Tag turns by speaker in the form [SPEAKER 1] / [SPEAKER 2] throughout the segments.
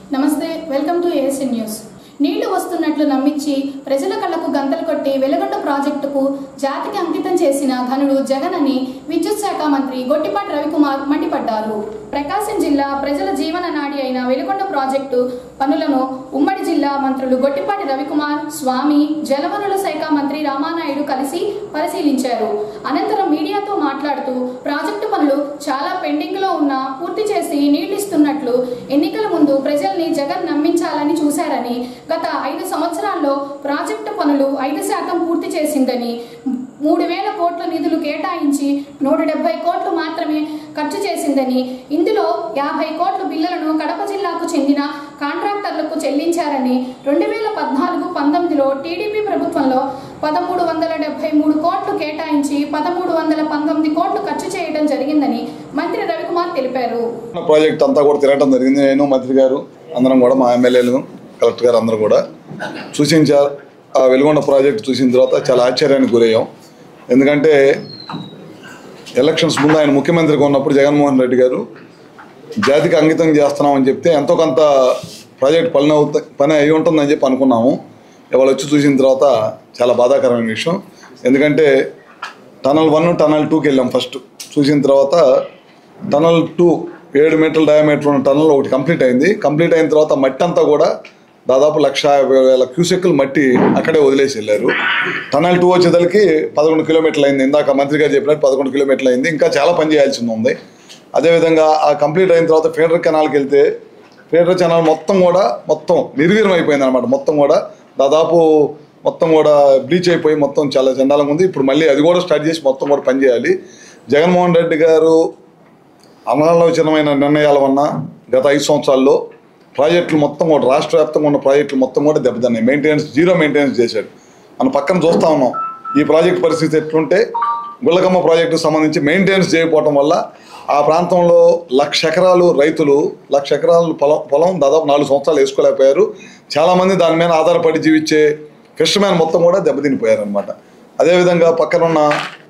[SPEAKER 1] నమస్తే welcome to ASN news నీళ్లు వస్తున్నట్లు నమ్మించి ప్రజల కళ్లకు గంతలు కొట్టి వెలుగొండ ప్రాజెక్టుకు జాతికి అంకితం చేసిన ఘనుడు జగన్ అని విద్యుత్ శాఖ మంత్రి గొట్టిపాటి రవికుమార్ మండిపడ్డారు ప్రకాశం జిల్లా ప్రజల జీవన నాడి అయిన వెలుగొండ ప్రాజెక్టు పనులను ఉమ్మడి జిల్లా మంత్రులు గొట్టిపాటి రవికుమార్ స్వామి జలవనరుల శాఖ మంత్రి రామానాయుడు కలిసి పరిశీలించారు అనంతరం మీడియాతో మాట్లాడుతూ ప్రాజెక్టు పనులు చాలా పెండింగ్ లో ఉన్నా పూర్తి చేసి నీళ్లిస్తున్నట్లు ఎన్నికల ముందు ప్రజల్ని జగన్ నమ్మించాలని చూశారని గత ఐదు సంవత్సరాల్లో ప్రాజెక్టు పనులు ఐదు శాతం పూర్తి చేసిందని మూడు వేల కోట్ల నిధులు కేటాయించి నూట డెబ్బై కోట్లు మాత్రమే ఖర్చు చేసిందని ఇందులో యాభై కోట్ల బిల్లులను కడప జిల్లాకు చెందిన కాంట్రాక్టర్లకు చెల్లించారని రెండు వేల పద్నాలుగు పంతొమ్మిదిలో టీడీపీ ప్రభుత్వంలో పదమూడు వందల డెబ్బై మూడు కోట్లు కేటాయించి పదమూడు వందల పంతొమ్మిది కోట్లు ఖర్చు చేయడం జరిగిందని మంత్రి రవికుమార్ తెలిపారు
[SPEAKER 2] ప్రాజెక్ట్ అంతా కూడా తిరగటం జరిగింది నేను మంత్రి గారు అందరం కూడా మా ఎమ్మెల్యేలు కలెక్టర్ గారు అందరూ కూడా చూసించారు ఆ వెలుగొండ ప్రాజెక్ట్ చూసిన తర్వాత చాలా ఆశ్చర్యానికి గురయ్యాం ఎందుకంటే ఎలక్షన్స్ ముందు ఆయన ముఖ్యమంత్రిగా ఉన్నప్పుడు జగన్మోహన్ రెడ్డి గారు జాతికి అంకితం చేస్తున్నామని చెప్తే ఎంతో కొంత ప్రాజెక్ట్ పని అవుతా పని అయి ఉంటుందని చెప్పి అనుకున్నాము ఇవాళ వచ్చి చూసిన తర్వాత చాలా బాధాకరమైన విషయం ఎందుకంటే టనల్ వన్ టనల్ టూకి వెళ్ళాం ఫస్ట్ చూసిన తర్వాత టనల్ టూ ఏడు మీటర్ల డయామీటర్ ఉన్న టనల్ ఒకటి కంప్లీట్ అయింది కంప్లీట్ అయిన తర్వాత మట్టి అంతా కూడా దాదాపు లక్ష యాభై వేల క్యూసెక్కులు మట్టి అక్కడే వదిలేసి వెళ్ళారు టనల్ టూ వచ్చేసరికి పదకొండు కిలోమీటర్లు అయింది ఇందాక మంత్రి గారు చెప్పినట్టు పదకొండు కిలోమీటర్లు అయింది ఇంకా చాలా పని చేయాల్సి ఉంది అదేవిధంగా ఆ కంప్లీట్ అయిన తర్వాత ఫీడర్ కెనాల్కి వెళ్తే ఫీడర్ కెనాల్ మొత్తం కూడా మొత్తం నిర్వీర్యం అయిపోయింది అనమాట మొత్తం కూడా దాదాపు మొత్తం కూడా బ్లీచ్ అయిపోయి మొత్తం చాలా చండాలంగా ఉంది ఇప్పుడు మళ్ళీ అది కూడా స్టార్ట్ చేసి మొత్తం కూడా పనిచేయాలి జగన్మోహన్ రెడ్డి గారు అనాలోచనమైన నిర్ణయాల వలన గత ఐదు సంవత్సరాల్లో ప్రాజెక్టులు మొత్తం కూడా రాష్ట్ర వ్యాప్తంగా ఉన్న ప్రాజెక్టులు మొత్తం కూడా దెబ్బతిన్నాయి మెయింటెనెన్స్ జీరో మెయింటెనెన్స్ చేశాడు మనం పక్కన చూస్తూ ఉన్నాం ఈ ప్రాజెక్ట్ పరిస్థితి ఎట్లుంటే గుళ్ళకమ్మ ప్రాజెక్టుకు సంబంధించి మెయింటెనెన్స్ చేయకపోవడం వల్ల ఆ ప్రాంతంలో లక్ష ఎకరాలు రైతులు లక్ష ఎకరాలు పొలం పొలం దాదాపు నాలుగు సంవత్సరాలు వేసుకోలేకపోయారు చాలామంది దాని మీద ఆధారపడి జీవించే ఫిషర్మ్యాన్ మొత్తం కూడా దెబ్బతినిపోయారు అనమాట అదేవిధంగా పక్కనున్న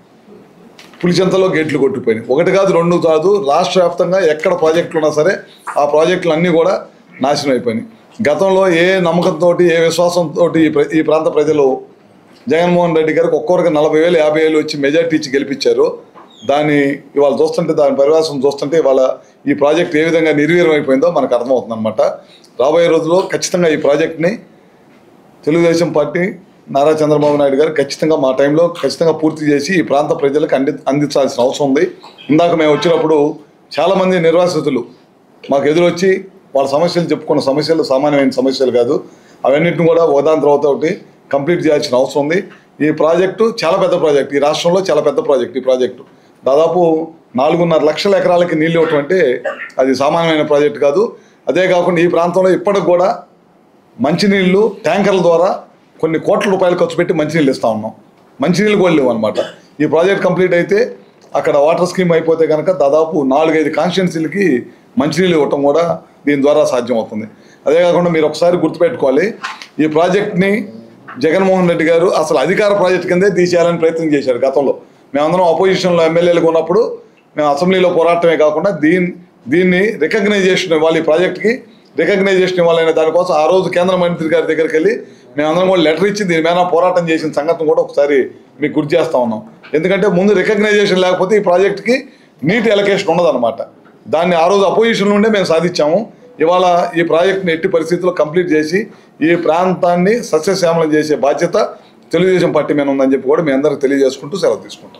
[SPEAKER 2] పులిచెంతలో గేట్లు కొట్టిపోయినాయి ఒకటి కాదు రెండు కాదు రాష్ట్ర వ్యాప్తంగా ఎక్కడ ప్రాజెక్టులు ఉన్నా సరే ఆ ప్రాజెక్టులు అన్నీ కూడా నాశనం అయిపోయినాయి గతంలో ఏ నమ్మకంతో ఏ విశ్వాసంతో ఈ ప్ర- ఈ ప్రాంత ప్రజలు జగన్మోహన్ రెడ్డి గారికి ఒక్కొక్కరికి నలభై వేలు యాభై వేలు వచ్చి మెజార్టీ ఇచ్చి గెలిపించారు దాన్ని ఇవాళ చూస్తుంటే దాని పరివాసం చూస్తుంటే ఇవాళ ఈ ప్రాజెక్ట్ ఏ విధంగా నిర్వీర్యం అయిపోయిందో మనకు అర్థమవుతుంది అనమాట రాబోయే రోజుల్లో ఖచ్చితంగా ఈ ప్రాజెక్ట్ని తెలుగుదేశం పార్టీ నారా చంద్రబాబు నాయుడు గారు ఖచ్చితంగా మా టైంలో ఖచ్చితంగా పూర్తి చేసి ఈ ప్రాంత ప్రజలకు అంది అందించాల్సిన అవసరం ఉంది ఇందాక మేము వచ్చినప్పుడు చాలామంది నిర్వాసితులు మాకు ఎదురొచ్చి వాళ్ళ సమస్యలు చెప్పుకున్న సమస్యలు సామాన్యమైన సమస్యలు కాదు అవన్నిటిని కూడా ఒకదాని తర్వాత ఒకటి కంప్లీట్ చేయాల్సిన అవసరం ఉంది ఈ ప్రాజెక్టు చాలా పెద్ద ప్రాజెక్ట్ ఈ రాష్ట్రంలో చాలా పెద్ద ప్రాజెక్ట్ ఈ ప్రాజెక్టు దాదాపు నాలుగున్నర లక్షల ఎకరాలకి నీళ్ళు ఇవ్వటం అంటే అది సామాన్యమైన ప్రాజెక్ట్ కాదు అదే కాకుండా ఈ ప్రాంతంలో ఇప్పటికి కూడా మంచినీళ్ళు ట్యాంకర్ల ద్వారా కొన్ని కోట్ల రూపాయలు ఖర్చు పెట్టి మంచినీళ్ళు ఇస్తా ఉన్నాం మంచినీళ్ళు కూడా లేవు అనమాట ఈ ప్రాజెక్ట్ కంప్లీట్ అయితే అక్కడ వాటర్ స్కీమ్ అయిపోతే కనుక దాదాపు నాలుగైదు కాన్స్టిట్యున్సీలకి మంచినీళ్ళు ఇవ్వటం కూడా దీని ద్వారా సాధ్యమవుతుంది అదే కాకుండా మీరు ఒకసారి గుర్తుపెట్టుకోవాలి ఈ ప్రాజెక్ట్ని జగన్మోహన్ రెడ్డి గారు అసలు అధికార ప్రాజెక్ట్ కిందే తీసేయాలని ప్రయత్నం చేశారు గతంలో మేమందరం అపోజిషన్లో ఎమ్మెల్యేలుగా ఉన్నప్పుడు మేము అసెంబ్లీలో పోరాటమే కాకుండా దీన్ని దీన్ని రికగ్నైజేషన్ ఇవ్వాలి ఈ ప్రాజెక్ట్కి రికగ్నైజేషన్ ఇవ్వాలనే దానికోసం ఆ రోజు కేంద్ర మంత్రి గారి దగ్గరికి వెళ్ళి మేమందరం కూడా లెటర్ ఇచ్చి దీని మీద పోరాటం చేసిన సంగతిని కూడా ఒకసారి మీకు గుర్తు చేస్తా ఉన్నాం ఎందుకంటే ముందు రికగ్నైజేషన్ లేకపోతే ఈ ప్రాజెక్ట్కి నీటి ఎలకేషన్ ఉండదన్నమాట దాన్ని ఆ రోజు అపోజిషన్ నుండే మేము సాధించాము ఇవాళ ఈ ప్రాజెక్ట్ని ఎట్టి పరిస్థితుల్లో కంప్లీట్ చేసి ఈ ప్రాంతాన్ని సస్యశ్యామలం చేసే బాధ్యత తెలుగుదేశం పార్టీ మీద ఉందని చెప్పి కూడా మీ అందరికి తెలియజేసుకుంటూ సెలవు తీసుకుంటాం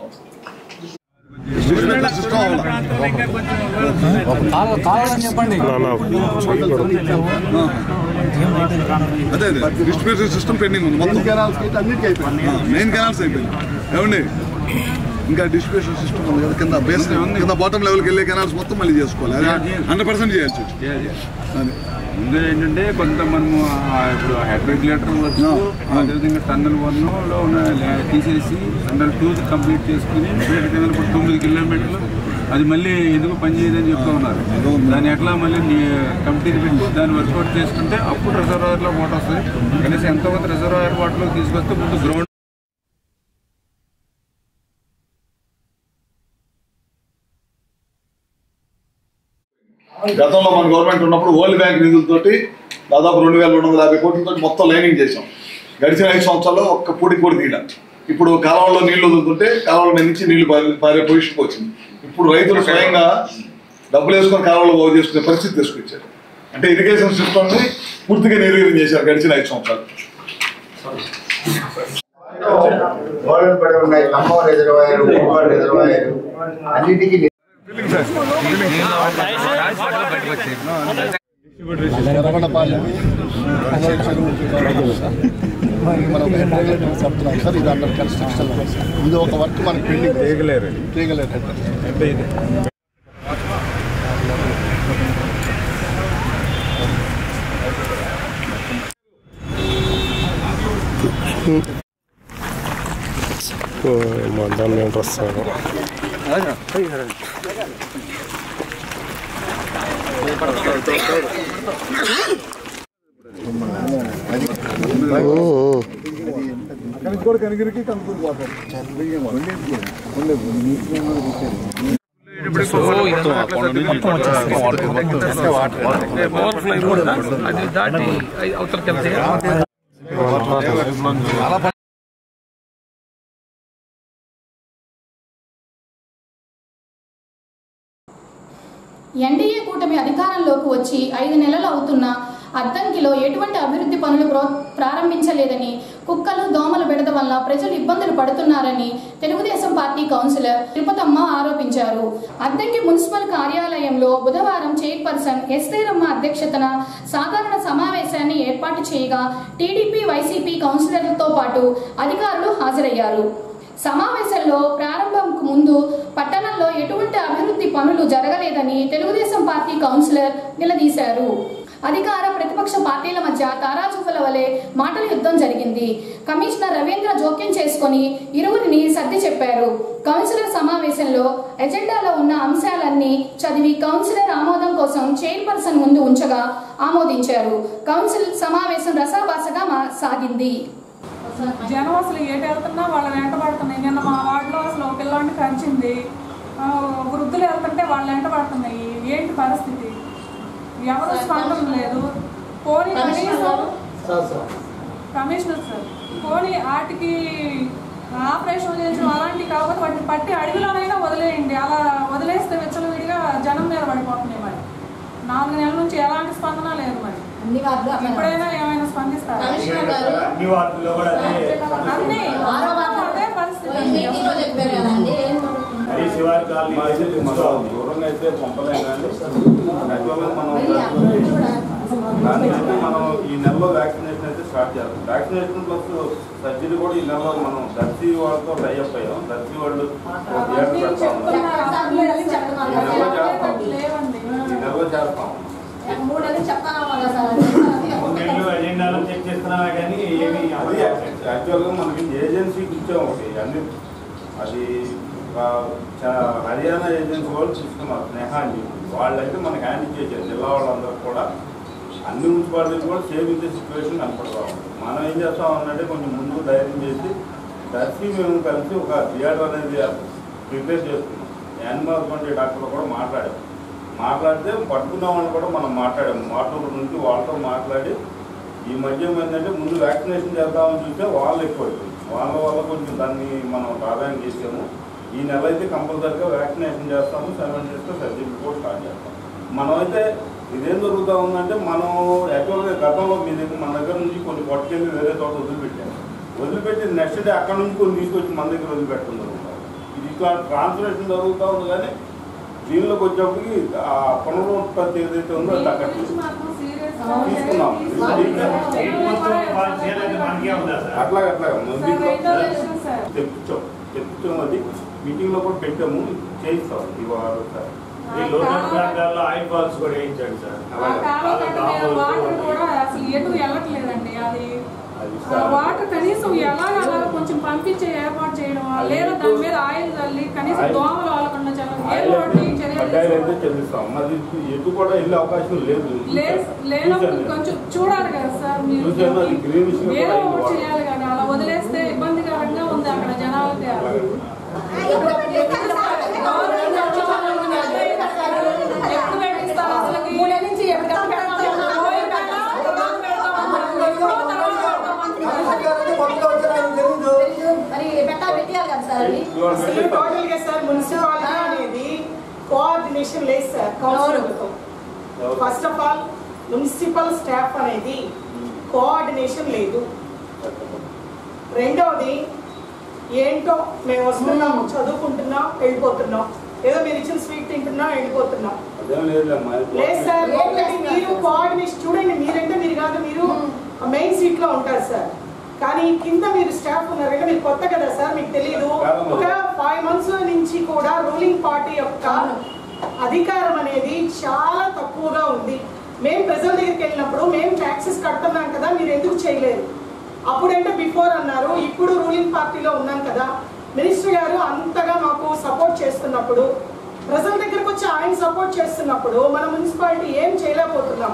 [SPEAKER 3] కావాలి కావాలని చెప్పండి
[SPEAKER 2] అదే అదే డిస్ట్రిబ్యూషన్ సిస్టమ్ పెండింగ్ ఉంది మొత్తం మెయిన్ కెనాల్స్ అయిపోయింది ఏమండి ఇంకా డిస్ట్రిబ్యూషన్ సిస్టమ్ ఉంది కదా కింద బేస్ కింద బాటమ్ లెవెల్కి వెళ్ళే కెనాల్స్ మొత్తం మళ్ళీ చేసుకోవాలి అదే హండ్రెడ్ పర్సెంట్ చేయాల్సి వచ్చింది. అది
[SPEAKER 4] ముందు ఏంటంటే కొంత మనము ఆ ఇప్పుడు హెడ్ రెగ్యులేటర్ వచ్చు అదేవిధంగా టన్నల్ వన్ లో ఉన్న లే- తీసేసి టన్నల్ టూ కంప్లీట్ చేసుకుని బయట కింద ఇప్పుడు తొమ్మిది కిలోమీటర్లు అది మళ్ళీ ఎందుకు పనిచేయదని చెప్తా ఉన్నారు దాన్ని ఎట్లా మళ్ళీ కమిటీని పెట్టి దాన్ని వర్కౌట్ చేసుకుంటే అప్పుడు రిజర్వాయర్లో వాటర్ వస్తుంది కనీసం ఎంతో కొంత రిజర్వాయర్ వాటర్లో తీసుకొస్తే ముందు గ్రౌండ్
[SPEAKER 2] గతంలో మన గవర్నమెంట్ ఉన్నప్పుడు వరల్డ్ బ్యాంక్ నిధులతోటి దాదాపు రెండు వేల రెండు వందల యాభై కోట్లతో మొత్తం లైనింగ్ చేసాం గడిచిన ఐదు సంవత్సరాల్లో ఒక్క పూటి కూడా తీయడం ఇప్పుడు కాలువల్లో నీళ్లు వదులుతుంటే కాలువల మీద నుంచి నీళ్లు పారే పారే పొజిషన్కి వచ్చింది ఇప్పుడు రైతులు స్వయంగా డబ్బులు వేసుకొని కాలువలో బాగు చేసుకునే పరిస్థితి తీసుకొచ్చారు అంటే ఇరిగేషన్ సిస్టమ్ని పూర్తిగా నిర్వీర్యం చేశారు గడిచిన ఐదు సంవత్సరాలు
[SPEAKER 5] గోడలు పడి ఉన్నాయి ఖమ్మం రిజర్వాయర్ ఉప్పల్ రిజర్వాయర్ అన్నిటికీ
[SPEAKER 6] రమణపాలెం మరి మనం ఒక ఇంటర్గ్రేటెడ్ చెప్తున్నాం సార్ ఇది అండర్ కన్స్ట్రక్షన్ ఇది ఒక వర్క్ మనకి పెండింగ్
[SPEAKER 4] తీయగలేరు
[SPEAKER 6] చేయగలేదు
[SPEAKER 4] అంటే ఇది
[SPEAKER 7] మందం నేను వస్తాను
[SPEAKER 6] కూడా కనిగిరికి కనుక్కొని పోతారు
[SPEAKER 3] అది దాటి అవతలకి వెళ్తే
[SPEAKER 1] ఎన్డీఏ కూటమి అధికారంలోకి వచ్చి ఐదు నెలలు అవుతున్న అద్దంకిలో ఎటువంటి అభివృద్ధి పనులు ప్రో- ప్రారంభించలేదని కుక్కలు దోమల బెడద వల్ల ప్రజలు ఇబ్బందులు పడుతున్నారని తెలుగుదేశం పార్టీ కౌన్సిలర్ తిరుపతమ్మ ఆరోపించారు అద్దంకి మున్సిపల్ కార్యాలయంలో బుధవారం చైర్పర్సన్ ఎస్తేరమ్మ అధ్యక్షతన సాధారణ సమావేశాన్ని ఏర్పాటు చేయగా టీడీపీ వైసీపీ కౌన్సిలర్లతో పాటు అధికారులు హాజరయ్యారు సమావేశంలో ప్రారంభంకు ముందు పట్టణంలో ఎటువంటి అభివృద్ధి పనులు జరగలేదని తెలుగుదేశం పార్టీ కౌన్సిలర్ నిలదీశారు అధికార ప్రతిపక్ష పార్టీల మధ్య తారాజువ్వల వలె మాటల యుద్ధం జరిగింది కమిషనర్ రవీంద్ర జోక్యం చేసుకొని ఇరువురిని సర్ది చెప్పారు కౌన్సిలర్ సమావేశంలో ఎజెండాలో ఉన్న అంశాలన్నీ చదివి కౌన్సిలర్ ఆమోదం కోసం చైర్పర్సన్ ముందు ఉంచగా ఆమోదించారు కౌన్సిల్ సమావేశం రసాభాసగా మా- సాగింది
[SPEAKER 8] జనం అసలు ఏటి వెళ్తున్నా వాళ్ళని వెంట పడుతున్నాయి నిన్న మా వార్డులో అసలు ఒక పిల్లాడిని ఖర్చింది ఆ, వృద్ధులు వెళ్తుంటే వాళ్ళు వెంట పడుతున్నాయి ఏంటి పరిస్థితి ఎవరు స్పందన లేదు పోనీ కనీసం కమిషనర్ సార్ పోనీ వాటికి ఆపరేషన్ చేసిన అలాంటివి కాకపోతే వాటిని పట్టి అడవిలోనైనా వదిలేయండి అలా వదిలేస్తే విచ్చలవిడిగా జనం మీద పడిపోతున్నాయి మరి నాలుగు నెలల నుంచి ఎలాంటి స్పందన లేదు మరి
[SPEAKER 9] అన్ని వార్డులు అక్కడ
[SPEAKER 8] ఇప్పుడైనా ఏమైనా స్పందిస్తారా
[SPEAKER 9] కమిషనర్ గారు
[SPEAKER 8] అన్ని
[SPEAKER 9] ఆరో వార్డు
[SPEAKER 8] అదే పరిస్థితి
[SPEAKER 9] మీటింగ్ లో చెప్పారు కదండి ఏం జరుగుతుంది?
[SPEAKER 4] మనం దూరంగా అయితే పంపలేం కానీ యాక్చువల్గా మనం
[SPEAKER 9] మరి అక్కడ కూడా
[SPEAKER 4] దాన్ని అయితే మనం ఈ నెలలో వ్యాక్సినేషన్ అయితే స్టార్ట్ చేస్తాం వ్యాక్సినేషన్ ప్లస్ సర్జరీ కూడా ఈ నెలలో మనం దర్శి వాళ్ళతో టైఅప్ అయ్యాం దర్శి వాళ్ళు ఒక థియేటర్ పెడతా ఉన్నారు
[SPEAKER 9] చెప్తున్నారు
[SPEAKER 4] ఈ నెలలో చేస్తాం
[SPEAKER 8] లేవండి
[SPEAKER 4] ఈ నెలలో చేస్తాం
[SPEAKER 9] మూడు నెలలు చెప్తాను కదా సార్
[SPEAKER 4] అది యాక్చువల్గా మనకి ఏజెన్సీకి ఇచ్చాం ఒకటి అన్ని అది ఆ, చ- హర్యానా ఏజెన్సీ వాళ్ళు చూసుకున్నారు స్నేహ అని చెప్పి వాళ్ళైతే మనకి హ్యాండ్ ఇచ్చేసారు జిల్లా వాళ్ళందరూ కూడా అన్ని మున్సిపాలిటీలు కూడా సేమ్ ఇచ్చే సిచ్యువేషన్ కనపడతా ఉంది మనం ఏం చేస్తాం అన్నట్టే కొంచెం ముందు ధైర్యం చేసి దర్శి మేము కలిసి ఒక థియేటర్ అనేది ప్రిపేర్ చేస్తున్నాం యానిమల్ హస్బెండరీ డాక్టర్లు కూడా మాట్లాడాం మాట్లాడితే పట్టుకున్న వాళ్ళు కూడా మనం మాట్లాడాము వాటర్ నుంచి వాళ్ళతో మాట్లాడి ఈ మధ్య ఏంటంటే ముందు వ్యాక్సినేషన్ చేద్దామని చూస్తే వాళ్ళు ఎక్కువైపోయింది వాళ్ళ వల్ల కొంచెం దాన్ని మనం ప్రాధాన్యం చేసాము ఈ నెల అయితే కంపల్సరీగా వ్యాక్సినేషన్ చేస్తాము సెవెన్ డేస్లో సర్జరీ కూడా స్టార్ట్ చేస్తాం మనమైతే ఇదేం జరుగుతూ ఉందంటే మనం యాక్చువల్గా గతంలో మీ దగ్గర మన దగ్గర నుంచి కొన్ని పట్టుకెళ్ళి వేరే చోట వదిలిపెట్టాము వదిలిపెట్టి నెక్స్ట్ డే అక్కడ నుంచి కొన్ని తీసుకొచ్చి మన దగ్గర వదిలిపెట్టడం జరుగుతుంది ఇది ఇట్లా ట్రాన్స్లేషన్ జరుగుతూ ఉంది కానీ దీనిలోకి వచ్చేప్పటికి ఆ పునరుత్పత్తి ఏదైతే ఉందో అది తగ్గట్లేదు తీసుకున్నాం అట్లా అట్లా తెప్పించాం తెప్పించాం అది మీటింగ్ లో కూడా పెట్టాము చేయిస్తాం ఇవాళ ఒకసారి.
[SPEAKER 8] ఆ కాలువ కట్ట మీద వాటర్ కూడా అసలు ఎటు వెళ్ళట్లేదండి అది
[SPEAKER 4] అది
[SPEAKER 8] ఆ వాటర్ కనీసం ఎలాగ కొంచెం పంపించే ఏర్పాటు చేయడం లేదా దాని మీద ఆయిల్ చల్లి కనీసం
[SPEAKER 4] ఆయిల్.
[SPEAKER 8] దోమలు వాళ్ళకుండా చల్లం ఏ
[SPEAKER 4] ఆయిల్
[SPEAKER 8] ఒకటి
[SPEAKER 4] అయితే
[SPEAKER 8] చర్యలు
[SPEAKER 4] బకాయిలు అయితే
[SPEAKER 8] తీసుకోవాలి.
[SPEAKER 4] చెల్లిస్తాం మరి ఎటు కూడా వెళ్ళే అవకాశం లేదు
[SPEAKER 8] లే- లేనప్పుడు
[SPEAKER 4] చూశాను.
[SPEAKER 8] కొంచెం చూడాలి కదా సార్ మీరు
[SPEAKER 4] చూశాను, అది greenish గా
[SPEAKER 8] ఏదో
[SPEAKER 4] కూడా
[SPEAKER 8] ఒకటి
[SPEAKER 4] వాటర్.
[SPEAKER 8] చేయాలి కానీ అలా వదిలేస్తే ఇబ్బందికరంగా ఉంది అక్కడ జనాలకి ఎప్పుడు పెట్టిస్తారు అసలు
[SPEAKER 7] అసలు టోటల్ గా సార్ మున్సిపాలిటీ అనేది కోఆర్డినేషన్ లేదు సార్ కౌన్సిలర్తో first of all municipal staff అనేది కోఆర్డినేషన్ లేదు రెండవది ఏంటో మేము వస్తున్నాము చదువుకుంటున్నాం వెళ్ళిపోతున్నాం ఏదో మీరు ఇచ్చిన స్వీట్ తింటున్నాం వెళ్ళిపోతున్నాం
[SPEAKER 4] అదేం లేదులేమ్మా
[SPEAKER 7] లేదు సార్ ఒకటి మీరు కోఆర్డినేషన్ చూడండి మీరంటే మీరు కాదు మీరు మెయిన్ సీట్ లో ఉంటారు సార్ కానీ కింద మీరు స్టాఫ్ ఉన్నారంటే మీరు కొత్త కదా సార్ మీకు తెలియదు ఒక ఫైవ్ మంత్స్ నుంచి కూడా రూలింగ్ పార్టీ యొక్క అధికారం అనేది చాలా తక్కువగా ఉంది మేము ప్రజల దగ్గరికి వెళ్ళినప్పుడు మేము ట్యాక్సెస్ కడుతున్నాం కదా మీరు ఎందుకు చేయలేరు అప్పుడంటే బిఫోర్ అన్నారు ఇప్పుడు రూలింగ్ పార్టీలో ఉన్నాం కదా మినిస్టర్ గారు అంతగా మాకు సపోర్ట్ చేస్తున్నప్పుడు ప్రజల దగ్గరకు వచ్చి ఆయన సపోర్ట్ చేస్తున్నప్పుడు మన మున్సిపాలిటీ ఏం చేయలేకపోతున్నాం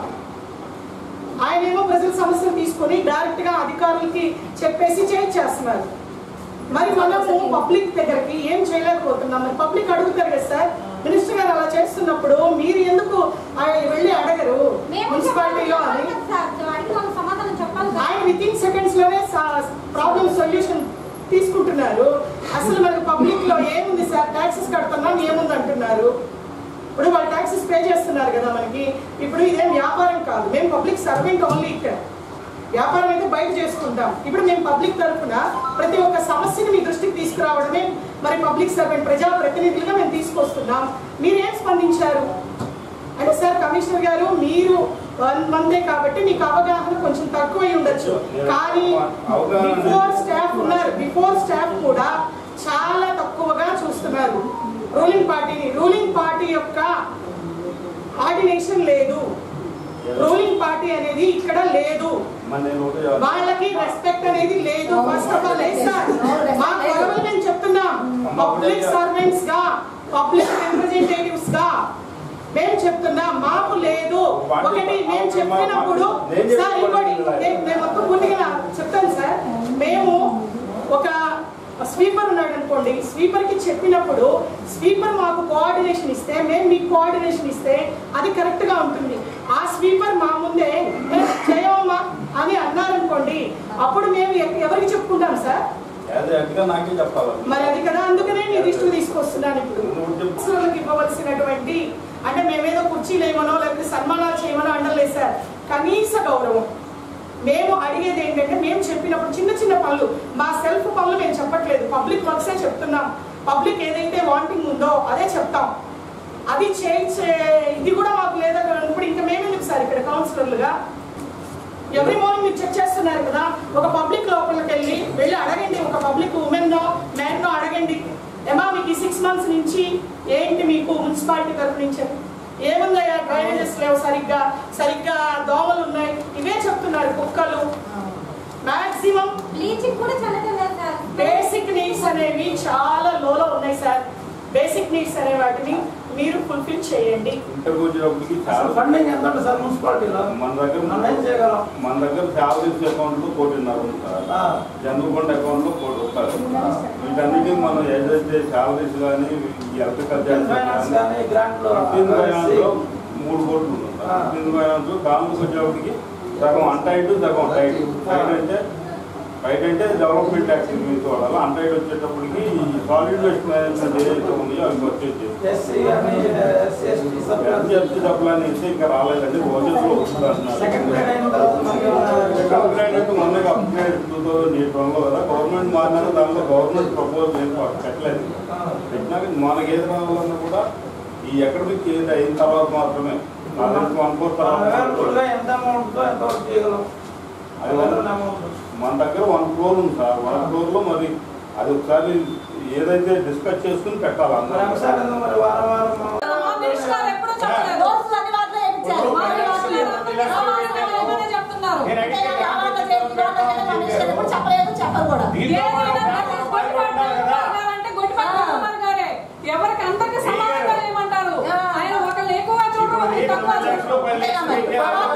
[SPEAKER 7] ఆయన ఏమో ప్రజల సమస్యలు తీసుకొని డైరెక్ట్ గా అధికారులకి చెప్పేసి చేంజ్ చేస్తున్నారు మరి మనము పబ్లిక్ దగ్గరికి ఏం చేయలేకపోతున్నాం మరి పబ్లిక్ అడుగుతారు కదా సార్ మినిస్టర్ గారు అలా చేస్తున్నప్పుడు మీరు ఎందుకు ఆయన వెళ్ళి అడగరు మున్సిపాలిటీలో అని
[SPEAKER 9] సమాధానం చెప్పాలి
[SPEAKER 7] ఆయన విత్ ఇన్ సెకండ్స్ లోనే ప్రాబ్లమ్ సొల్యూషన్ తీసుకుంటున్నారు అసలు మనకు పబ్లిక్ లో ఏముంది సార్ ట్యాక్సెస్ కడుతున్నాం ఏముంది అంటున్నారు ఇప్పుడు వాళ్ళు ట్యాక్సెస్ పే చేస్తున్నారు కదా మనకి ఇప్పుడు ఇదేం వ్యాపారం కాదు మేము పబ్లిక్ సర్వెంట్ ఓన్లీ ఇక్కడ వ్యాపారం అయితే బయట చేసుకుంటాం ఇప్పుడు మేము పబ్లిక్ తరఫున ప్రతి ఒక్క సమస్యని మీ దృష్టికి తీసుకురావడమే మరి పబ్లిక్ సర్వెంట్ ప్రజా ప్రతినిధులుగా మేము తీసుకొస్తున్నాం మీరు ఏం స్పందించారు అంటే సార్ కమిషనర్ గారు మీరు వన్ మందే కాబట్టి మీకు అవగాహన కొంచెం తక్కువై ఉండొచ్చు కానీ బిఫోర్ స్టాఫ్ ఉన్నారు బిఫోర్ స్టాఫ్ కూడా చాలా తక్కువగా చూస్తున్నారు రూలింగ్ పార్టీని రూలింగ్ పార్టీ యొక్క ఆర్డినేషన్ లేదు రూలింగ్ పార్టీ అనేది ఇక్కడ లేదు
[SPEAKER 4] మరి నేను ఒకటే చెప్తాను.
[SPEAKER 7] వాళ్ళకి రెస్పెక్ట్ అనేది లేదు ఫస్ట్ ఆఫ్ ఆల్ లేదు సార్ మా గొడవలు మేము చెప్తున్నాం పబ్లిక్ సర్వెంట్స్ గా పబ్లిక్ రిప్రజెంటేటివ్స్ గా మేము చెప్తున్నాం మాకు లేదు ఒకటి మేము చెప్పినప్పుడు సార్ ఇంకోటి నేను నేను మొత్తం పూర్తిగా చెప్తాను సార్ మేము ఒక స్వీపర్ ఉన్నాడు అనుకోండి స్వీపర్ కి చెప్పినప్పుడు స్వీపర్ మాకు కోఆర్డినేషన్ ఇస్తే మేము మీకు కోఆర్డినేషన్ ఇస్తే అది కరెక్ట్ గా ఉంటుంది ఆ స్వీపర్ మా ముందే "ఏ, చేయవమ్మా అని అన్నారనుకోండి అప్పుడు మేము ఎ- ఎవరికి చెప్పుకుంటాం సార్
[SPEAKER 4] అది అట్లా నాకే చెప్పాలి
[SPEAKER 7] మరి అది కదా అందుకనే నీ దృష్టికి తీసుకొస్తున్నాను ఇప్పుడు అవసరాలకు ఇవ్వవలసినటువంటి అంటే మేమేదో కుర్చీలు ఏమనో లేకపోతే సన్మానాలు చేయమనో అండలేదు సార్ కనీస గౌరవం మేము అడిగేది ఏంటంటే మేము చెప్పినప్పుడు చిన్న చిన్న పనులు మా సెల్ఫ్ పనులు మేము చెప్పట్లేదు పబ్లిక్ వర్క్సే చెప్తున్నాం పబ్లిక్ ఏదైతే వాంటింగ్ ఉందో అదే చెప్తాం అది చేయించే ఇది కూడా మాకు లేదా ఇప్పుడు ఇంకా మేమెందుకు సార్ ఇక్కడ కౌన్సిలర్లుగా ఎవ్రీ మార్నింగ్ మీరు చెక్ చేస్తున్నారు కదా ఒక పబ్లిక్ లోపలికి వెళ్ళి వెళ్ళి అడగండి ఒక పబ్లిక్ ఉమెన్ నో మ్యాన్ నో అడగండి ఏమా మీకు ఈ సిక్స్ మంత్స్ నుంచి ఏంటి మీకు మున్సిపాలిటీ తరఫు నుంచి ఏముందయ్యా డ్రైనేజెస్ లేవు సరిగ్గా సరిగ్గా దోమలు ఉన్నాయి ఇవే చెప్తున్నారు కుక్కలు మాక్సిమం
[SPEAKER 9] బ్లీచింగ్ కూడా చల్లడం లేదు సార్
[SPEAKER 7] బేసిక్ నీడ్స్ అనేవి చాలా లోలో ఉన్నాయి సార్ బేసిక్ నీడ్స్ అనే వాటిని మీరు ఫుల్ఫిల్ చేయండి
[SPEAKER 4] ఇంటర్కి వచ్చేటప్పటికి చాలా
[SPEAKER 10] ఫండింగ్ ఎంత ఉంటుంది సార్ మున్సిపాలిటీలో
[SPEAKER 4] మన దగ్గర
[SPEAKER 10] మనం ఏం చేయగలం
[SPEAKER 4] మన దగ్గర శాలరీస్ అకౌంట్ లో కోటిన్నర ఉంది సార్
[SPEAKER 10] ఆ.
[SPEAKER 4] జనరల్ ఫండ్ అకౌంట్ లో కోటి రూపాయలు వీటన్నిటికీ మనం ఏదైతే శాలరీస్ కానీ ఎలక్ట్రికల్
[SPEAKER 10] ఫైనాన్స్ కానీ గ్రాంట్ లో
[SPEAKER 4] ఫైనాన్స్ లో మూడు కోట్లు ఉంది
[SPEAKER 10] ఆ.
[SPEAKER 4] ఫిఫ్టీన్ ఫైనాన్స్ లో కాంగ్రెస్ వచ్చేటప్పటికి సగం అంటైట్ సగం టైట్ టైట్ అంటే బయట అంటే డెవలప్మెంట్ యాక్టివిటీస్ వాడాలి అంటైట్ వచ్చేటప్పటికి సాలిడ్ వేస్ట్ మేనేజ్మెంట్ ఏదైతే ఉన్నాయో అవి వచ్చేసి
[SPEAKER 10] ఎస్సీ కానీ ఎస్సీ ఎస్టీ సభ్యులు
[SPEAKER 4] ఎస్సీ డబ్బులని ఇస్తే ఇంకా రాలేదండి భవిష్యత్తులో వస్తుంది
[SPEAKER 10] సెకండ్
[SPEAKER 4] అంటున్నారు
[SPEAKER 10] గ్రేడ్ అయిన తర్వాత మనకి ఏమైనా
[SPEAKER 4] అప్గ్రేడ్ అంటే మొన్నగా అప్గ్రేడ్ టూ థౌసండ్ ఎయిట్ వన్లో కదా గవర్నమెంట్ మారినాక దాంట్లో గవర్నమెంట్ ప్రపోజ్ ఏం పెట్టలేదు పెట్టినాక మనకి ఏది రావాలన్నా కూడా ఈ అకాడమిక్ ఏది అయిన తర్వాత మాత్రమే నా తెలిసి వన్ ఫోర్
[SPEAKER 10] అవైలబుల్ గా
[SPEAKER 4] తర్వాత
[SPEAKER 10] ఎంత అమౌంట్ ఎంత వర్క్ చేయగలం
[SPEAKER 4] అది
[SPEAKER 10] అవైలబుల్ అమౌంట్
[SPEAKER 4] మన దగ్గర వన్ క్రోర్ ఉంది సార్ వన్ క్రోర్లో మరి అది ఒకసారి ఏదైతే డిస్కస్ చేసుకుని పెట్టాలి
[SPEAKER 10] మరి
[SPEAKER 4] అందరూ
[SPEAKER 10] అంశాలు ఎందుకు మరి వారం వారం
[SPEAKER 8] మా మినిస్టర్ గారు ఎప్పుడూ చెప్పలేదు.
[SPEAKER 9] రోజులు అన్ని వాటిలో వేయించారు.
[SPEAKER 8] మా మినిస్టర్ గారు ఆ వాస్తవాలు ఏమైనా చెప్తున్నారు
[SPEAKER 9] అంటే ఇలా రావాలో చేయాలి, ఇలా రావాలో మా మినిస్టర్ ఎప్పుడు చెప్పలేదు చెప్పరు కూడా
[SPEAKER 8] ఏదైనా గొడ్డి పట్టుకుంటారు అంటే గొడ్డి పట్టుకుంటున్నారు గారే. ఎవరికి అందరికి సమానంగా ఏమంటారు ఆయన ఒకళ్ళు ఎక్కువ చూడరు ఒకళ్ళు తక్కువ చూడరు
[SPEAKER 9] అంతేగా మరి.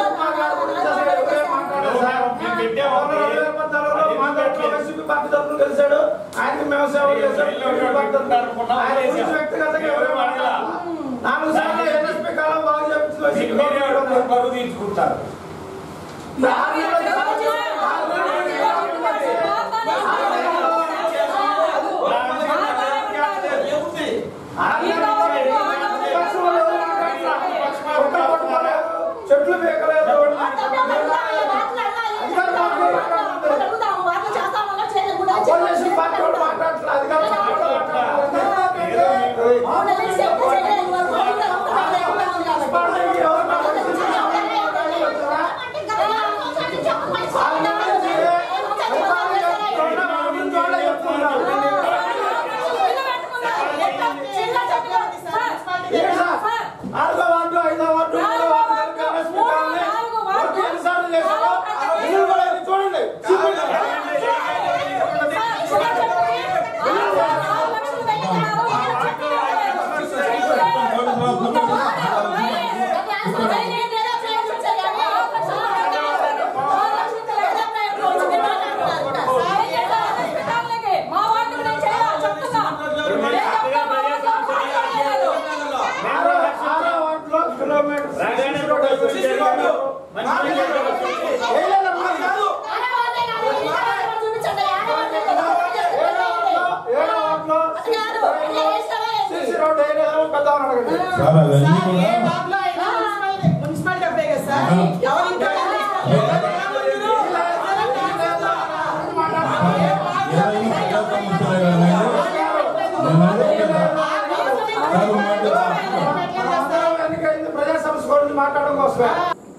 [SPEAKER 10] కలిశాడు ఆయనకి మేము సేవ చేశాడు ఆయన గురించి వ్యక్తిగతంగా ఎవరేం అడగల. నాలుగు సార్లు ఎన్ఎస్పీ కాలం బాగా చెప్పించి వైసీపీ గవర్నమెంట్
[SPEAKER 11] బరువు తీసుకుంటారు
[SPEAKER 10] ఆరు నెలలు ఆరు నెలలు
[SPEAKER 11] సార్ అవన్నీ
[SPEAKER 7] సార్,
[SPEAKER 11] కూడా
[SPEAKER 7] ఏ వార్డులో అయినా మున్సిపల్ మున్సిపల్ డబ్బే కదా సార్ ఎవరు ఇంకా
[SPEAKER 11] ఏమైనా ప్రజా సమస్యలే కదా నేను అనేది సార్ మాట్లాడుతున్నాను
[SPEAKER 10] ప్రజా సమస్య గురించి మాట్లాడడం కోసమే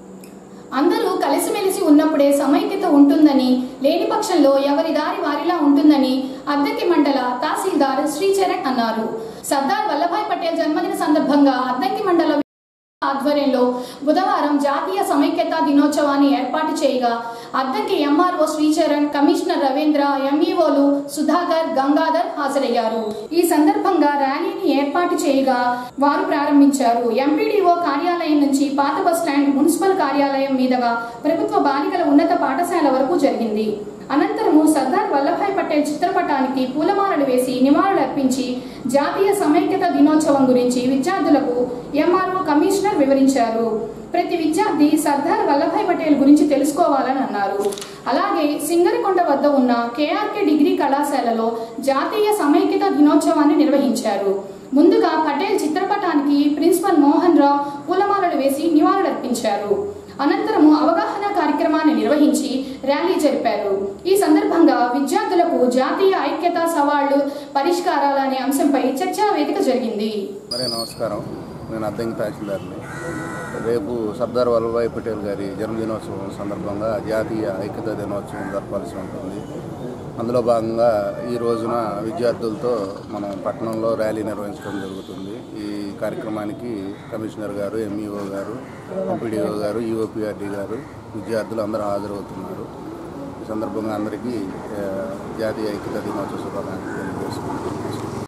[SPEAKER 1] అందరూ కలిసిమెలిసి ఉన్నప్పుడే సమైక్యత ఉంటుందని లేని పక్షంలో ఎవరి దారి వారిలా ఉంటుందని అద్దెకి మండల తహసీల్దార్ శ్రీచరణ్ అన్నారు సర్దార్ వల్లభాయ్ పటేల్ జన్మదిన సందర్భంగా అద్దంకి మండల ఆధ్వర్యంలో బుధవారం జాతీయ సమైక్యతా దినోత్సవాన్ని ఏర్పాటు చేయగా అద్దంకి ఎంఆర్ఓ శ్రీచరణ్ కమిషనర్ రవీంద్ర ఎంఈఓలు సుధాకర్ గంగాధర్ హాజరయ్యారు ఈ సందర్భంగా ర్యాలీని ఏర్పాటు చేయగా వారు ప్రారంభించారు ఎంపీడీఓ కార్యాలయం నుంచి పాత బస్ స్టాండ్ మున్సిపల్ కార్యాలయం మీదుగా ప్రభుత్వ బాలికల ఉన్నత పాఠశాల వరకు జరిగింది అనంతరము సర్దార్ వల్లభాయ్ పటేల్ చిత్రపటానికి పూలమాలలు వేసి నివాళులర్పించి జాతీయ సమైక్యత దినోత్సవం గురించి విద్యార్థులకు ఎంఆర్ఓ కమిషనర్ వివరించారు ప్రతి విద్యార్థి సర్దార్ వల్లభాయ్ పటేల్ గురించి తెలుసుకోవాలని అన్నారు అలాగే సింగరకొండ వద్ద ఉన్న కేఆర్కే డిగ్రీ కళాశాలలో జాతీయ సమైక్యత దినోత్సవాన్ని నిర్వహించారు ముందుగా పటేల్ చిత్రపటానికి ప్రిన్సిపల్ మోహన్ రావు పూలమాలలు వేసి నివాళులర్పించారు అనంతరము అవగాహన కార్యక్రమాన్ని నిర్వహించి ర్యాలీ జరిపారు ఈ సందర్భంగా విద్యార్థులకు జాతీయ ఐక్యతా సవాళ్లు పరిష్కారాలు అనే అంశంపై చర్చా వేదిక జరిగింది
[SPEAKER 12] మరి నమస్కారం నేను అద్దంకి తహసీల్దార్ని రేపు సర్దార్ వల్లభాయ్ పటేల్ గారి జన్మదినోత్సవం సందర్భంగా జాతీయ ఐక్యతా దినోత్సవం జరపాల్సి ఉంటుంది అందులో భాగంగా ఈ రోజున విద్యార్థులతో మనం పట్టణంలో ర్యాలీ నిర్వహించడం జరుగుతుంది ఈ కార్యక్రమానికి కమిషనర్ గారు ఎంఈఓ గారు ఎంపీడీఓ గారు ఈఓపిఆర్డి గారు విద్యార్థులు అందరూ హాజరవుతున్నారు ఈ సందర్భంగా అందరికీ ఆ, జాతీయ ఐక్యతా దినోత్సవ శుభాకాంక్షలు తెలియజేసుకుంటున్నాను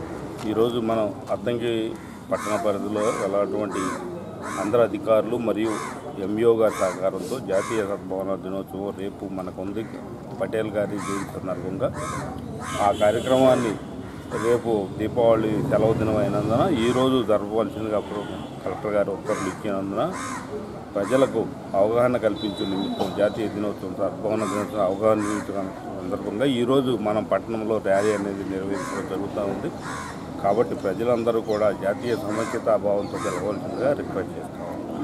[SPEAKER 13] ఈరోజు మనం అద్దంకి పట్టణ పరిధిలో వెళ్ళటువంటి అందరు అధికారులు మరియు ఎంఈఓ గారి సహకారంతో జాతీయ సద్భావన దినోత్సవం రేపు మనకుంది పటేల్ గారి జయంతి సందర్భంగా ఆ కార్యక్రమాన్ని రేపు దీపావళి సెలవు దినం అయినందున ఈరోజు జరపవలసిందిగా అప్పుడు కలెక్టర్ గారు ఉత్తర్వులు ఇచ్చినందున ప్రజలకు అవగాహన కల్పించే నిమిత్తం జాతీయ దినోత్సవం సద్భావన దినోత్సవం అవగాహన నిమిత్తం సందర్భంగా ఈరోజు మనం పట్టణంలో ర్యాలీ అనేది నిర్వహించడం జరుగుతూ ఉంది కాబట్టి ప్రజలందరూ కూడా జాతీయ సమైక్యతా భావంతో జరగవలసిందిగా రిక్వెస్ట్ చేస్తాం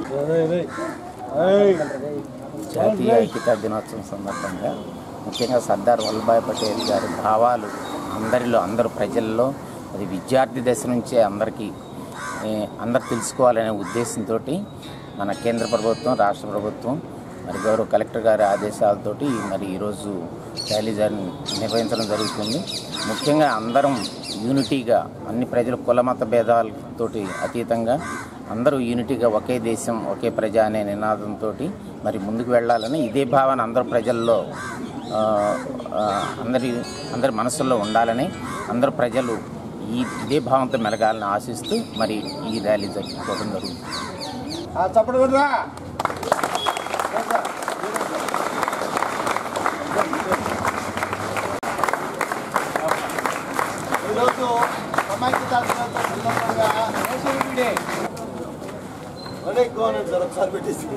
[SPEAKER 14] జాతీయ ఐక్యతా దినోత్సవం సందర్భంగా ముఖ్యంగా సర్దార్ వల్లభాయ్ పటేల్ గారి భావాలు అందరిలో అందరు ప్రజల్లో అది విద్యార్థి దశ నుంచే అందరికీ ఏ, అందరు తెలుసుకోవాలనే ఉద్దేశంతో మన కేంద్ర ప్రభుత్వం రాష్ట్ర ప్రభుత్వం మరి గౌరవ కలెక్టర్ గారి ఆదేశాలతోటి మరి ఈరోజు ర్యాలీ జరి నిర్వహించడం జరుగుతుంది ముఖ్యంగా అందరం యూనిటీగా అన్ని ప్రజలు కుల మత భేదాలతోటి అతీతంగా అందరూ యూనిటీగా ఒకే దేశం ఒకే ప్రజ అనే నినాదంతో మరి ముందుకు వెళ్ళాలని ఇదే భావన అందరు ప్రజల్లో ఆ, ఆ, అందరి అందరి మనసుల్లో ఉండాలని అందరు ప్రజలు ఈ ఇదే భావంతో మెలగాలని ఆశిస్తూ మరి ఈ ర్యాలీ జరుపుకోవడం జరుగుతుంది
[SPEAKER 10] చప్పటి కొట్టురా
[SPEAKER 6] ఈరోజు సమైక్యతా దినోత్సవం సందర్భంగా ఒరే గవర్నమెంట్ సార్ ఒకసారి పెట్టేసి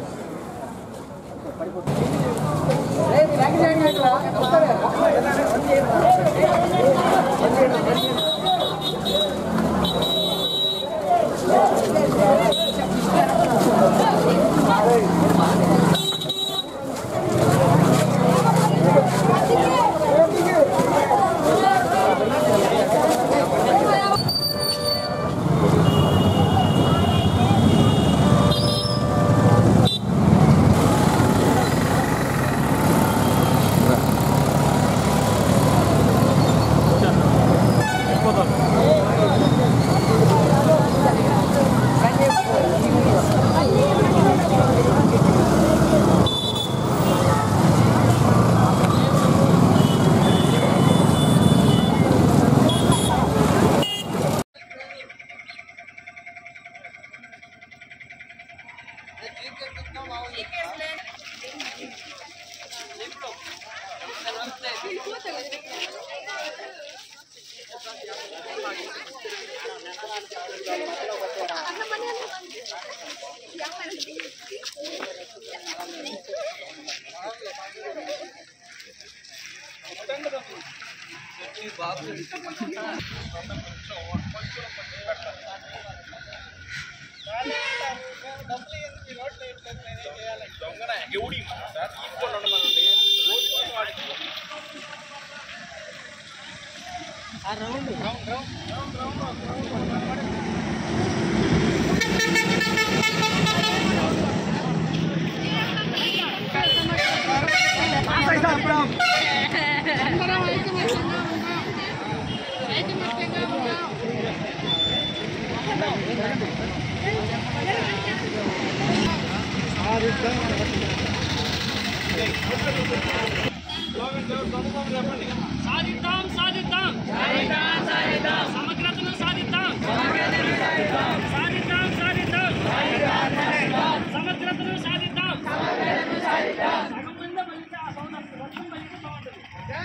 [SPEAKER 10] సాధిద్దాం సాధిద్దాం సాధిద్దాం సాధిద్దాం సమగ్రతను సాధిద్దాం సాధిద్దాం సాధిద్దాం సమగ్రతను సాధిద్దాం సమగ్రంగా మళ్ళీ ఆ సౌండ్ వస్తుంది. వర్షం పలికితే బాగుంటుంది.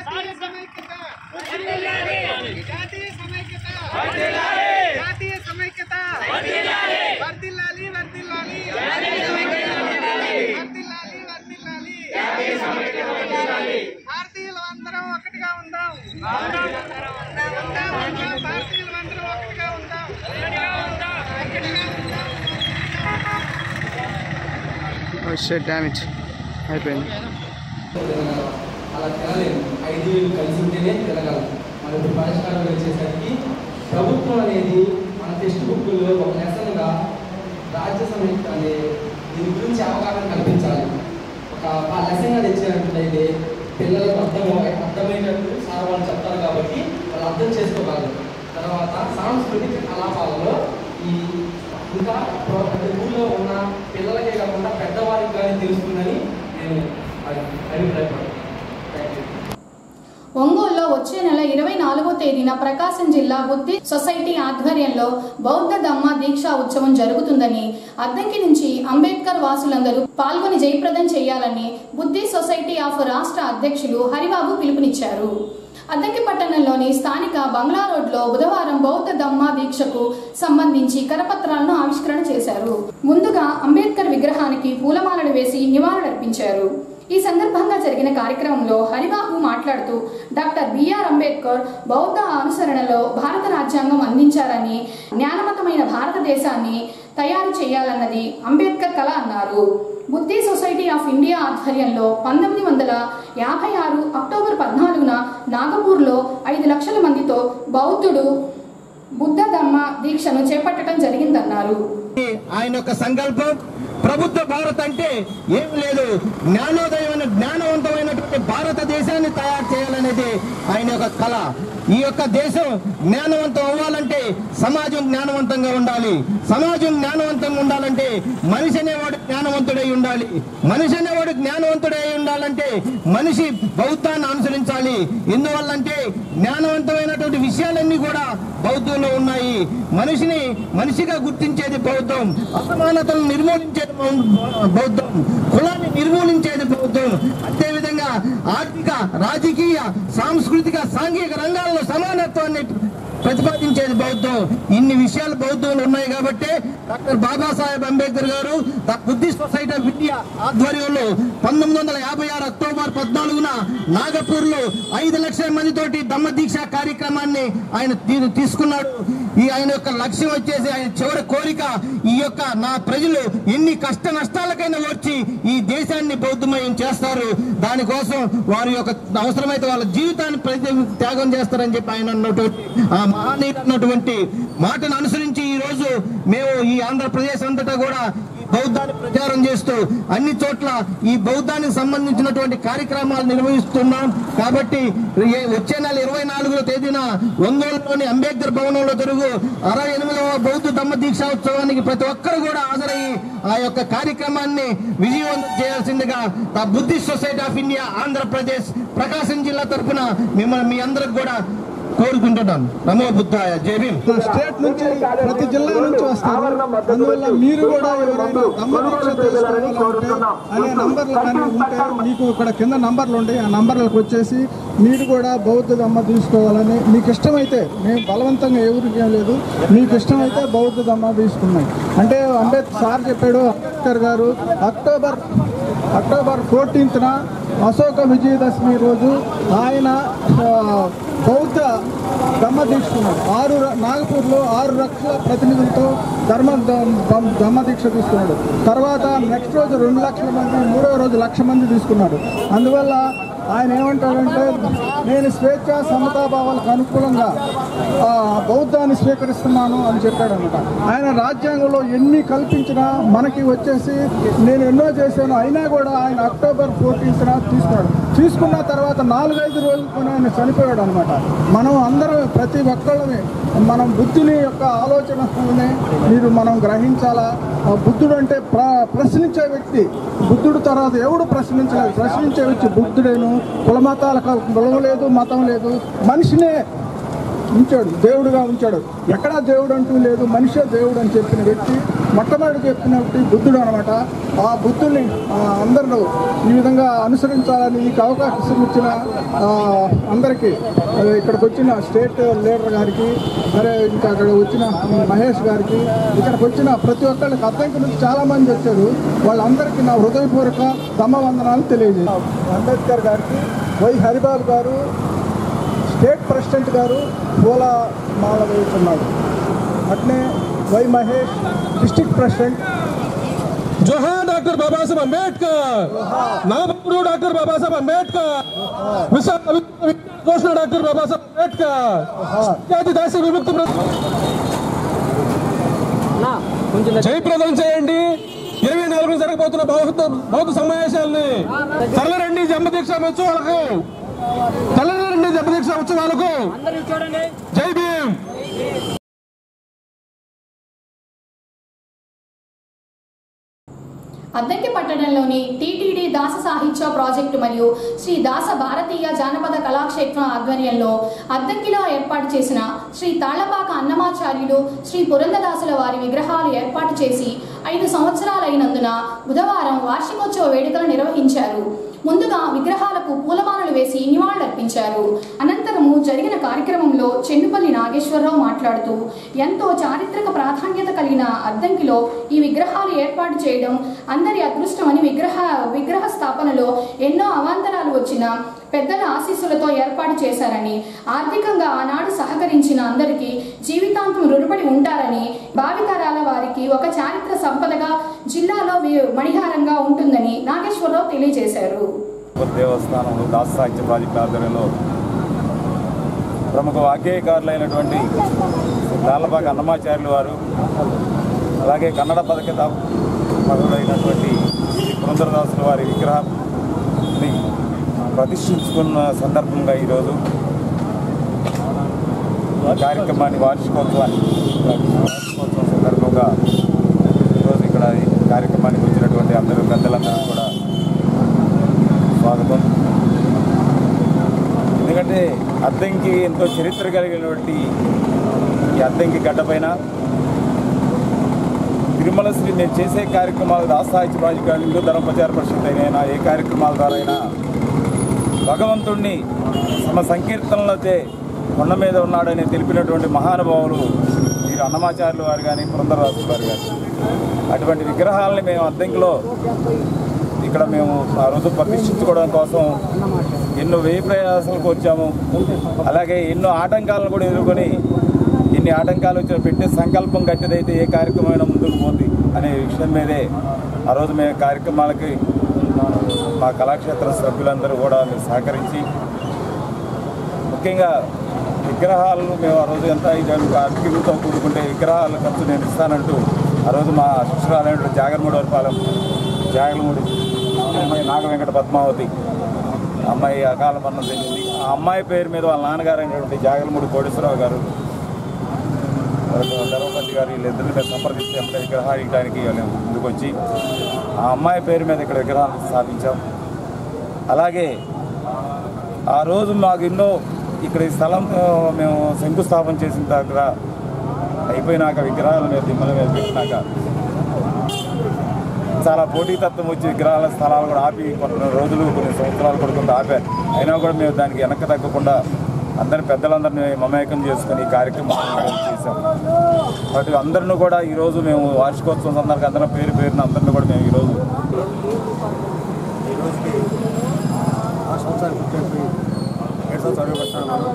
[SPEAKER 10] సాధిద్దాం.
[SPEAKER 15] జాతీయ సమైక్యత
[SPEAKER 10] వర్ధిల్లాలి.
[SPEAKER 15] జాతీయ సమైక్యత
[SPEAKER 10] వర్ధిల్లాలి.
[SPEAKER 15] వర్ధిల్లాలి వర్ధిల్లాలి
[SPEAKER 10] జాతీయ సమైక్యత వర్ధిల్లాలి.
[SPEAKER 15] వర్ధిల్లాలి వర్ధిల్లాలి
[SPEAKER 10] జాతీయ సమైక్యత వర్ధిల్లాలి.
[SPEAKER 15] భారతీయులు అందరం ఒకటిగా ఉందాం
[SPEAKER 10] ఉందాం.
[SPEAKER 15] ఉందాం, ఉందాం. భారతీయులు అందరం ఒకటిగా ఉందాం
[SPEAKER 10] ఒకటిగా ఉందాం.
[SPEAKER 15] ఒకటిగా ఉందాం
[SPEAKER 16] షెట్ డ్యామేజ్ అయిపోయింది
[SPEAKER 17] అలా తినలేము ఐదు వేలు కలిసి ఉంటేనే తినగలం మన ఇప్పుడు పరిష్కారం వచ్చేసరికి ప్రభుత్వం అనేది మన టెక్స్ట్ బుక్లో ఒక లెసన్గా రాజ్య సమైక్య అనే దీని గురించి అవగాహన కల్పించాలి ఒక ఆ లెసన్గా తెచ్చినట్లయితే పిల్లలకు అర్థం అర్థమైనట్టు సార్ వాళ్ళు చెప్తారు కాబట్టి వాళ్ళు అర్థం చేసుకోగలరు తర్వాత సాంస్కృతిక కలాపాలలో ఈ ఇంకా ప్రో- అంటే ఊళ్ళో ఉన్న పిల్లలకే కాకుండా పెద్దవారికి కానీ తెలుస్తుందని నేను అభి- అభిప్రాయపడుతున్నాను థ్యాంక్ యూ
[SPEAKER 1] ఒంగోలులో వచ్చే నెల ఇరవై నాలుగో తేదీన ప్రకాశం జిల్లా బుద్ధి సొసైటీ ఆధ్వర్యంలో బౌద్ధ ధమ్మ దీక్షా ఉత్సవం జరుగుతుందని అద్దంకి నుంచి అంబేద్కర్ వాసులందరూ పాల్గొని జయప్రదం చేయాలని బుద్ధి సొసైటీ ఆఫ్ రాష్ట్ర అధ్యక్షులు హరిబాబు పిలుపునిచ్చారు అద్దంకి పట్టణంలోని స్థానిక బంగ్లా రోడ్లో బుధవారం బౌద్ధ ధమ్మ దీక్షకు సంబంధించి కరపత్రాలను ఆవిష్కరణ చేశారు ముందుగా అంబేద్కర్ విగ్రహానికి పూలమాలలు వేసి నివాళులర్పించారు ఈ సందర్భంగా జరిగిన కార్యక్రమంలో హరిబాబు మాట్లాడుతూ డాక్టర్ బిఆర్ అంబేద్కర్ బౌద్ధ అనుసరణలో భారత రాజ్యాంగం అందించారని జ్ఞానమతమైన భారతదేశాన్ని తయారు చేయాలన్నది అంబేద్కర్ కళ అన్నారు బుద్ధి సొసైటీ ఆఫ్ ఇండియా ఆధ్వర్యంలో పంతొమ్మిది వందల యాభై ఆరు అక్టోబర్ పద్నాలుగున నాగపూర్లో ఐదు లక్షల మందితో బౌద్ధుడు బుద్ధ ధమ్మ దీక్షను చేపట్టడం జరిగిందన్నారు
[SPEAKER 18] ఆయన యొక్క సంకల్పం ప్రభుత్వ భారత్ అంటే ఏం లేదు జ్ఞానోదయమైన జ్ఞానవంతమైనటువంటి భారతదేశాన్ని తయారు చేయాలనేది ఆయన యొక్క కళ ఈ యొక్క దేశం జ్ఞానవంతం అవ్వాలంటే సమాజం జ్ఞానవంతంగా ఉండాలి సమాజం జ్ఞానవంతంగా ఉండాలంటే మనిషి అనేవాడు జ్ఞానవంతుడై ఉండాలి మనిషి అనేవాడు జ్ఞానవంతుడై ఉండాలంటే మనిషి బౌద్ధాన్ని అనుసరించాలి ఎందువల్లంటే జ్ఞానవంతమైనటువంటి విషయాలన్నీ కూడా బౌద్ధంలో ఉన్నాయి మనిషిని మనిషిగా గుర్తించేది బౌద్ధం అసమానతలను నిర్మూలించేది బౌ- బౌద్ధం కులాన్ని నిర్మూలించేది బౌద్ధం అదేవిధంగా ఆర్థిక రాజకీయ సాంస్కృతిక సాంఘిక రంగాల్లో సమానత్వాన్ని ప్రతిపాదించేది బౌద్ధం ఇన్ని విషయాలు బౌద్ధంలో ఉన్నాయి కాబట్టి డాక్టర్ బాబాసాహెబ్ అంబేద్కర్ గారు the Buddhist society of India ఆధ్వర్యంలో పంతొమ్మిది వందల యాభై ఆరు అక్టోబర్ పద్నాలుగున నాగపూర్ లో ఐదు లక్షల మందితోటి దమ్మ దీక్ష కార్యక్రమాన్ని ఆయన తీ- తీసుకున్నాడు ఈ ఆయన యొక్క లక్ష్యం వచ్చేసి ఆయన చివరి కోరిక ఈ యొక్క నా ప్రజలు ఎన్ని కష్ట నష్టాలకైనా వచ్చి ఈ దేశాన్ని బౌద్ధమయం చేస్తారు దానికోసం వారి యొక్క అవసరమైతే వాళ్ళ జీవితాన్ని ప్రతి త్యాగం చేస్తారని చెప్పి ఆయన అన్నటువంటి ఆ మహానీయుడు అన్నటువంటి మాటను అనుసరించి ఈ రోజు మేము ఈ ఆంధ్రప్రదేశ్ అంతటా కూడా ఈ బౌద్ధాన్ని ప్రచారం చేస్తూ అన్ని చోట్ల ఈ బౌద్ధానికి సంబంధించినటువంటి కార్యక్రమాలు నిర్వహిస్తున్నాం కాబట్టి ఏ- వచ్చే నెల ఇరవై నాలుగో తేదీన ఒంగోలులోని అంబేద్కర్ భవనంలో జరుగు అరవై ఎనిమిదవ బౌద్ధ ధమ్మ దీక్షా ఉత్సవానికి ప్రతి ఒక్కరు కూడా హాజరయ్యి ఆ యొక్క కార్యక్రమాన్ని విజయవంతం చేయాల్సిందిగా the Buddhist society of India Andhra Pradesh Prakasam జిల్లా తరఫున మిమ్మల్ని మీ అందరికి కూడా కోరుకుంటున్నాను నమో బుద్ధాయ జై భీమ్
[SPEAKER 19] స్టేట్ నుంచి ప్రతి జిల్లా నుంచి వస్తారు అందువల్ల మీరు కూడా ఎవరైనా దమ్మదీక్ష తీసుకోవాలంటే అనే నంబర్లు కానీ ఉంటే మీకు ఇక్కడ కింద నంబర్లు ఉంటాయి ఆ నంబర్లకు వచ్చేసి మీరు కూడా బౌద్ధ దమ్మ తీసుకోవాలని మీకు ఇష్టమైతే మేము బలవంతంగా ఎవరికి ఏం లేదు మీకు ఇష్టమైతే బౌద్ధ దమ్మ తీసుకున్నాం అంటే అంబేద్కర్ సార్ చెప్పాడు అంబేద్కర్ గారు అక్టోబర్ అక్టోబర్ ఫోర్టీన్త్న అశోక విజయదశమి రోజు ఆయన ఆ, బౌద్ధ ధమ్మ తీసుకున్నాడు ఆరు ర- నాగపూర్లో ఆరు లక్షల ప్రతినిధులతో ధర్మ ధమ్- ధమ్మ దీక్ష తీసుకున్నాడు తర్వాత నెక్స్ట్ రోజు రెండు లక్షల మంది మూడో రోజు లక్ష మంది తీసుకున్నాడు అందువల్ల ఆయన ఏమంటాడంటే నేను స్వేచ్ఛ సమతాభావాలకు అనుకూలంగా ఆ, బౌద్ధాన్ని స్వీకరిస్తున్నాను అని చెప్పాడనమాట ఆయన రాజ్యాంగంలో ఎన్ని కల్పించినా మనకి వచ్చేసి నేను ఎన్నో చేశాను అయినా కూడా ఆయన అక్టోబర్ ఫోర్టీన్త్న తీసుకున్నాడు తీసుకున్న తర్వాత నాలుగైదు రోజులతోనే ఆయన చనిపోయాడు అనమాట మనం అందరం ప్రతి ఒక్కళ్ళని మనం బుద్ధిని యొక్క ఆలోచనని మీరు మనం గ్రహించాలా ఆ బుద్ధుడు అంటే ప్ర ప్రశ్నించే వ్యక్తి బుద్ధుడు తర్వాత ఎవడు ప్రశ్నించలేదు ప్రశ్నించే వ్యక్తి బుద్ధుడేను కులమతాలకు కులం లేదు మతం లేదు మనిషినే ఉంచాడు దేవుడుగా ఉంచాడు ఎక్కడా దేవుడు అంటూ లేదు మనిషే దేవుడు అని చెప్పిన వ్యక్తి మొట్టమొదటి చెప్పిన వ్యక్తి బుద్ధుడు అనమాట ఆ బుద్ధుని ఆ, అందరూ ఈ విధంగా అనుసరించాలని ఈ అవకాశం ఇచ్చిన ఆ, అందరికీ ఆ, ఇక్కడికి వచ్చిన స్టేట్ లీడర్ గారికి సరే ఇంకా అక్కడ వచ్చిన మహేష్ గారికి ఇక్కడికి వచ్చిన ప్రతి ఒక్కళ్ళకి అద్దంకి నుంచి చాలా మంది వచ్చారు వాళ్ళందరికీ నా హృదయపూర్వక ధమ్మవందనాలు తెలియజేయాలి అంబేద్కర్ గారికి వై హరిబాబు గారు స్టేట్ ప్రెసిడెంట్ గారు పూల మాల వేస్తున్నాడు అట్నే వై మహేష్ డిస్ట్రిక్ట్ ప్రెసిడెంట్
[SPEAKER 11] జోహార్ డాక్టర్ బాబాసాహెబ్ అంబేద్కర్ నాగపూర్ డాక్టర్ బాబాసాహెబ్ అంబేద్కర్ విశాఖ ఘోషణ డాక్టర్ బాబాసాహెబ్ అంబేద్కర్ జాతి దాసి విముక్తి జయప్రదం చేయండి ఇరవై నాలుగు జరగబోతున్న బౌద్ధ బౌద్ధ సమావేశాలని తరలిరండి జన్మదీక్ష ఉత్సవాలకు తరలిరండి జన్మదీక్ష ఉత్సవాలకు జై భీమ్
[SPEAKER 1] అద్దంకి పట్టణంలోని టీటీడీ దాస సాహిత్య ప్రాజెక్టు మరియు శ్రీ దాస భారతీయ జానపద కళాక్షేత్రం ఆధ్వర్యంలో అద్దంకిలో ఏర్పాటు చేసిన శ్రీ తాళ్లపాక అన్నమాచార్యులు శ్రీ పురందదాసుల వారి విగ్రహాలు ఏర్పాటు చేసి ఐదు సంవత్సరాలైనందున బుధవారం వార్షికోత్సవ వేడుకలు నిర్వహించారు ముందుగా విగ్రహాలకు పూలమాలలు వేసి నివాళులర్పించారు అనంతరము జరిగిన కార్యక్రమంలో చెన్నుపల్లి నాగేశ్వరరావు మాట్లాడుతూ ఎంతో చారిత్రక ప్రాధాన్యత కలిగిన అద్దంకిలో ఈ విగ్రహాలు ఏర్పాటు చేయడం అందరి అదృష్టమని విగ్రహ విగ్రహ స్థాపనలో ఎన్నో అవాంతరాలు వచ్చిన పెద్దల ఆశీస్సులతో ఏర్పాటు చేశారని ఆర్థికంగా ఆనాడు సహకరించిన అందరికీ జీవితాంతం రుణపడి ఉంటారని భావితరాల వారికి ఒక చారిత్ర సంపదగా జిల్లాలో వి- మణిహారంగా ఉంటుందని నాగేశ్వరరావు తెలియజేశారు
[SPEAKER 13] దేవస్థానంలో దాస సాహిత్య ప్రాజెక్టు ఆధ్వర్యంలో ప్రముఖ వాగ్గేయకారులైనటువంటి దాళ్ళపాక అన్నమాచార్యులు వారు అలాగే కన్నడ పథకత పదవులైనటువంటి శ్రీ పురంధరదాసుల వారి విగ్రహాన్ని ప్రతిష్ఠించుకున్న సందర్భంగా ఈరోజు ఆ కార్యక్రమాన్ని వార్షికోత్సవాన్ని వార్షికోత్సవం సందర్భంగా ఈరోజు ఇక్కడ ఈ కార్యక్రమానికి వచ్చినటువంటి అందరూ పెద్దలందరూ కూడా స్వాగతం ఎందుకంటే అద్దంకి ఎంతో చరిత్ర కలిగినటువంటి ఈ అద్దంకి గడ్డపైన తిరుమల శ్రీ నేను చేసే కార్యక్రమాలు రాష్ట్రాహిత్య ప్రాజెక్టు కానీ హిందూ ధర్మ ప్రచార పరిషత్ అయినా ఏ కార్యక్రమాల ద్వారా అయినా భగవంతుణ్ణి తమ సంకీర్తనలతో కొండ మీద ఉన్నాడని తెలిపినటువంటి మహానుభావులు వీరు అన్నమాచార్యులు వారు కానీ పురంధరరాజు వారు కానీ అటువంటి విగ్రహాలని మేము అద్దంకిలో ఇక్కడ మేము ఆ రోజు ప్రతిష్ఠించుకోవడం కోసం ఎన్నో వ్యయ ప్రయాసాలకు వచ్చాము అలాగే ఎన్నో ఆటంకాలను కూడా ఎదుర్కొని ఎన్ని ఆటంకాలు వచ్చినా పెట్టే సంకల్పం గట్టిదైతే ఏ కార్యక్రమమైనా ముందుకు పోతుంది అనే విషయం మీదే ఆ రోజు మేము కార్యక్రమాలకి మా కళాక్షేత్ర సభ్యులందరూ కూడా మీరు సహకరించి ముఖ్యంగా విగ్రహాలను మేము ఆ రోజు ఎంత ఇదానికి అతిథులతో కూడుకుంటే విగ్రహాల ఖర్చు నేను ఇస్తానంటూ ఆ రోజు మా శిష్యురాలైన జాగర్మూడి వరపాలెం జాగలమూడి అమ్మాయి నాగ వెంకట పద్మావతి ఆ అమ్మాయి అకాల మరణం చెందింది ఆ అమ్మాయి పేరు మీద వాళ్ళ నాన్నగారు అయినటువంటి జాగలమూడి కోటేశ్వరరావు గారు ధర్మపతి గారు వీళ్ళిద్దరిని మీద సంప్రదిస్తే అక్కడ విగ్రహాలు ఇవ్వడానికి వాళ్ళు ముందుకు వచ్చి ఆ అమ్మాయి పేరు మీద ఇక్కడ విగ్రహాలు స్థాపించాం అలాగే ఆ రోజు మాకు ఎన్నో ఇక్కడ ఈ స్థలం ఆ, మేము శంకుస్థాపన చేసిన దగ్గర అయిపోయినాక విగ్రహాల మీద దిమ్మల మీద పెట్టినాక చాలా పోటీతత్వం వచ్చి విగ్రహాల స్థలాలు కూడా ఆపి కొన్ని రోజులు కొన్ని సంవత్సరాలు కూడా కొంత ఆపారు అయినా కూడా మేము దానికి వెనక్కి తగ్గకుండా అందరి పెద్దలందరినీ మమేకం చేసుకుని ఈ కార్యక్రమాన్ని చేశాం కాబట్టి అందరిని కూడా ఈరోజు మేము వార్షికోత్సవం సందర్భంగా అందరం పేరు పేరున అందరిని కూడా మేము ఈరోజు
[SPEAKER 20] రోజుకి ఆ సంవత్సరానికి పుట్టినప్పుడు ఏడు సంవత్సరాలు అడుగుపెడుతున్నాను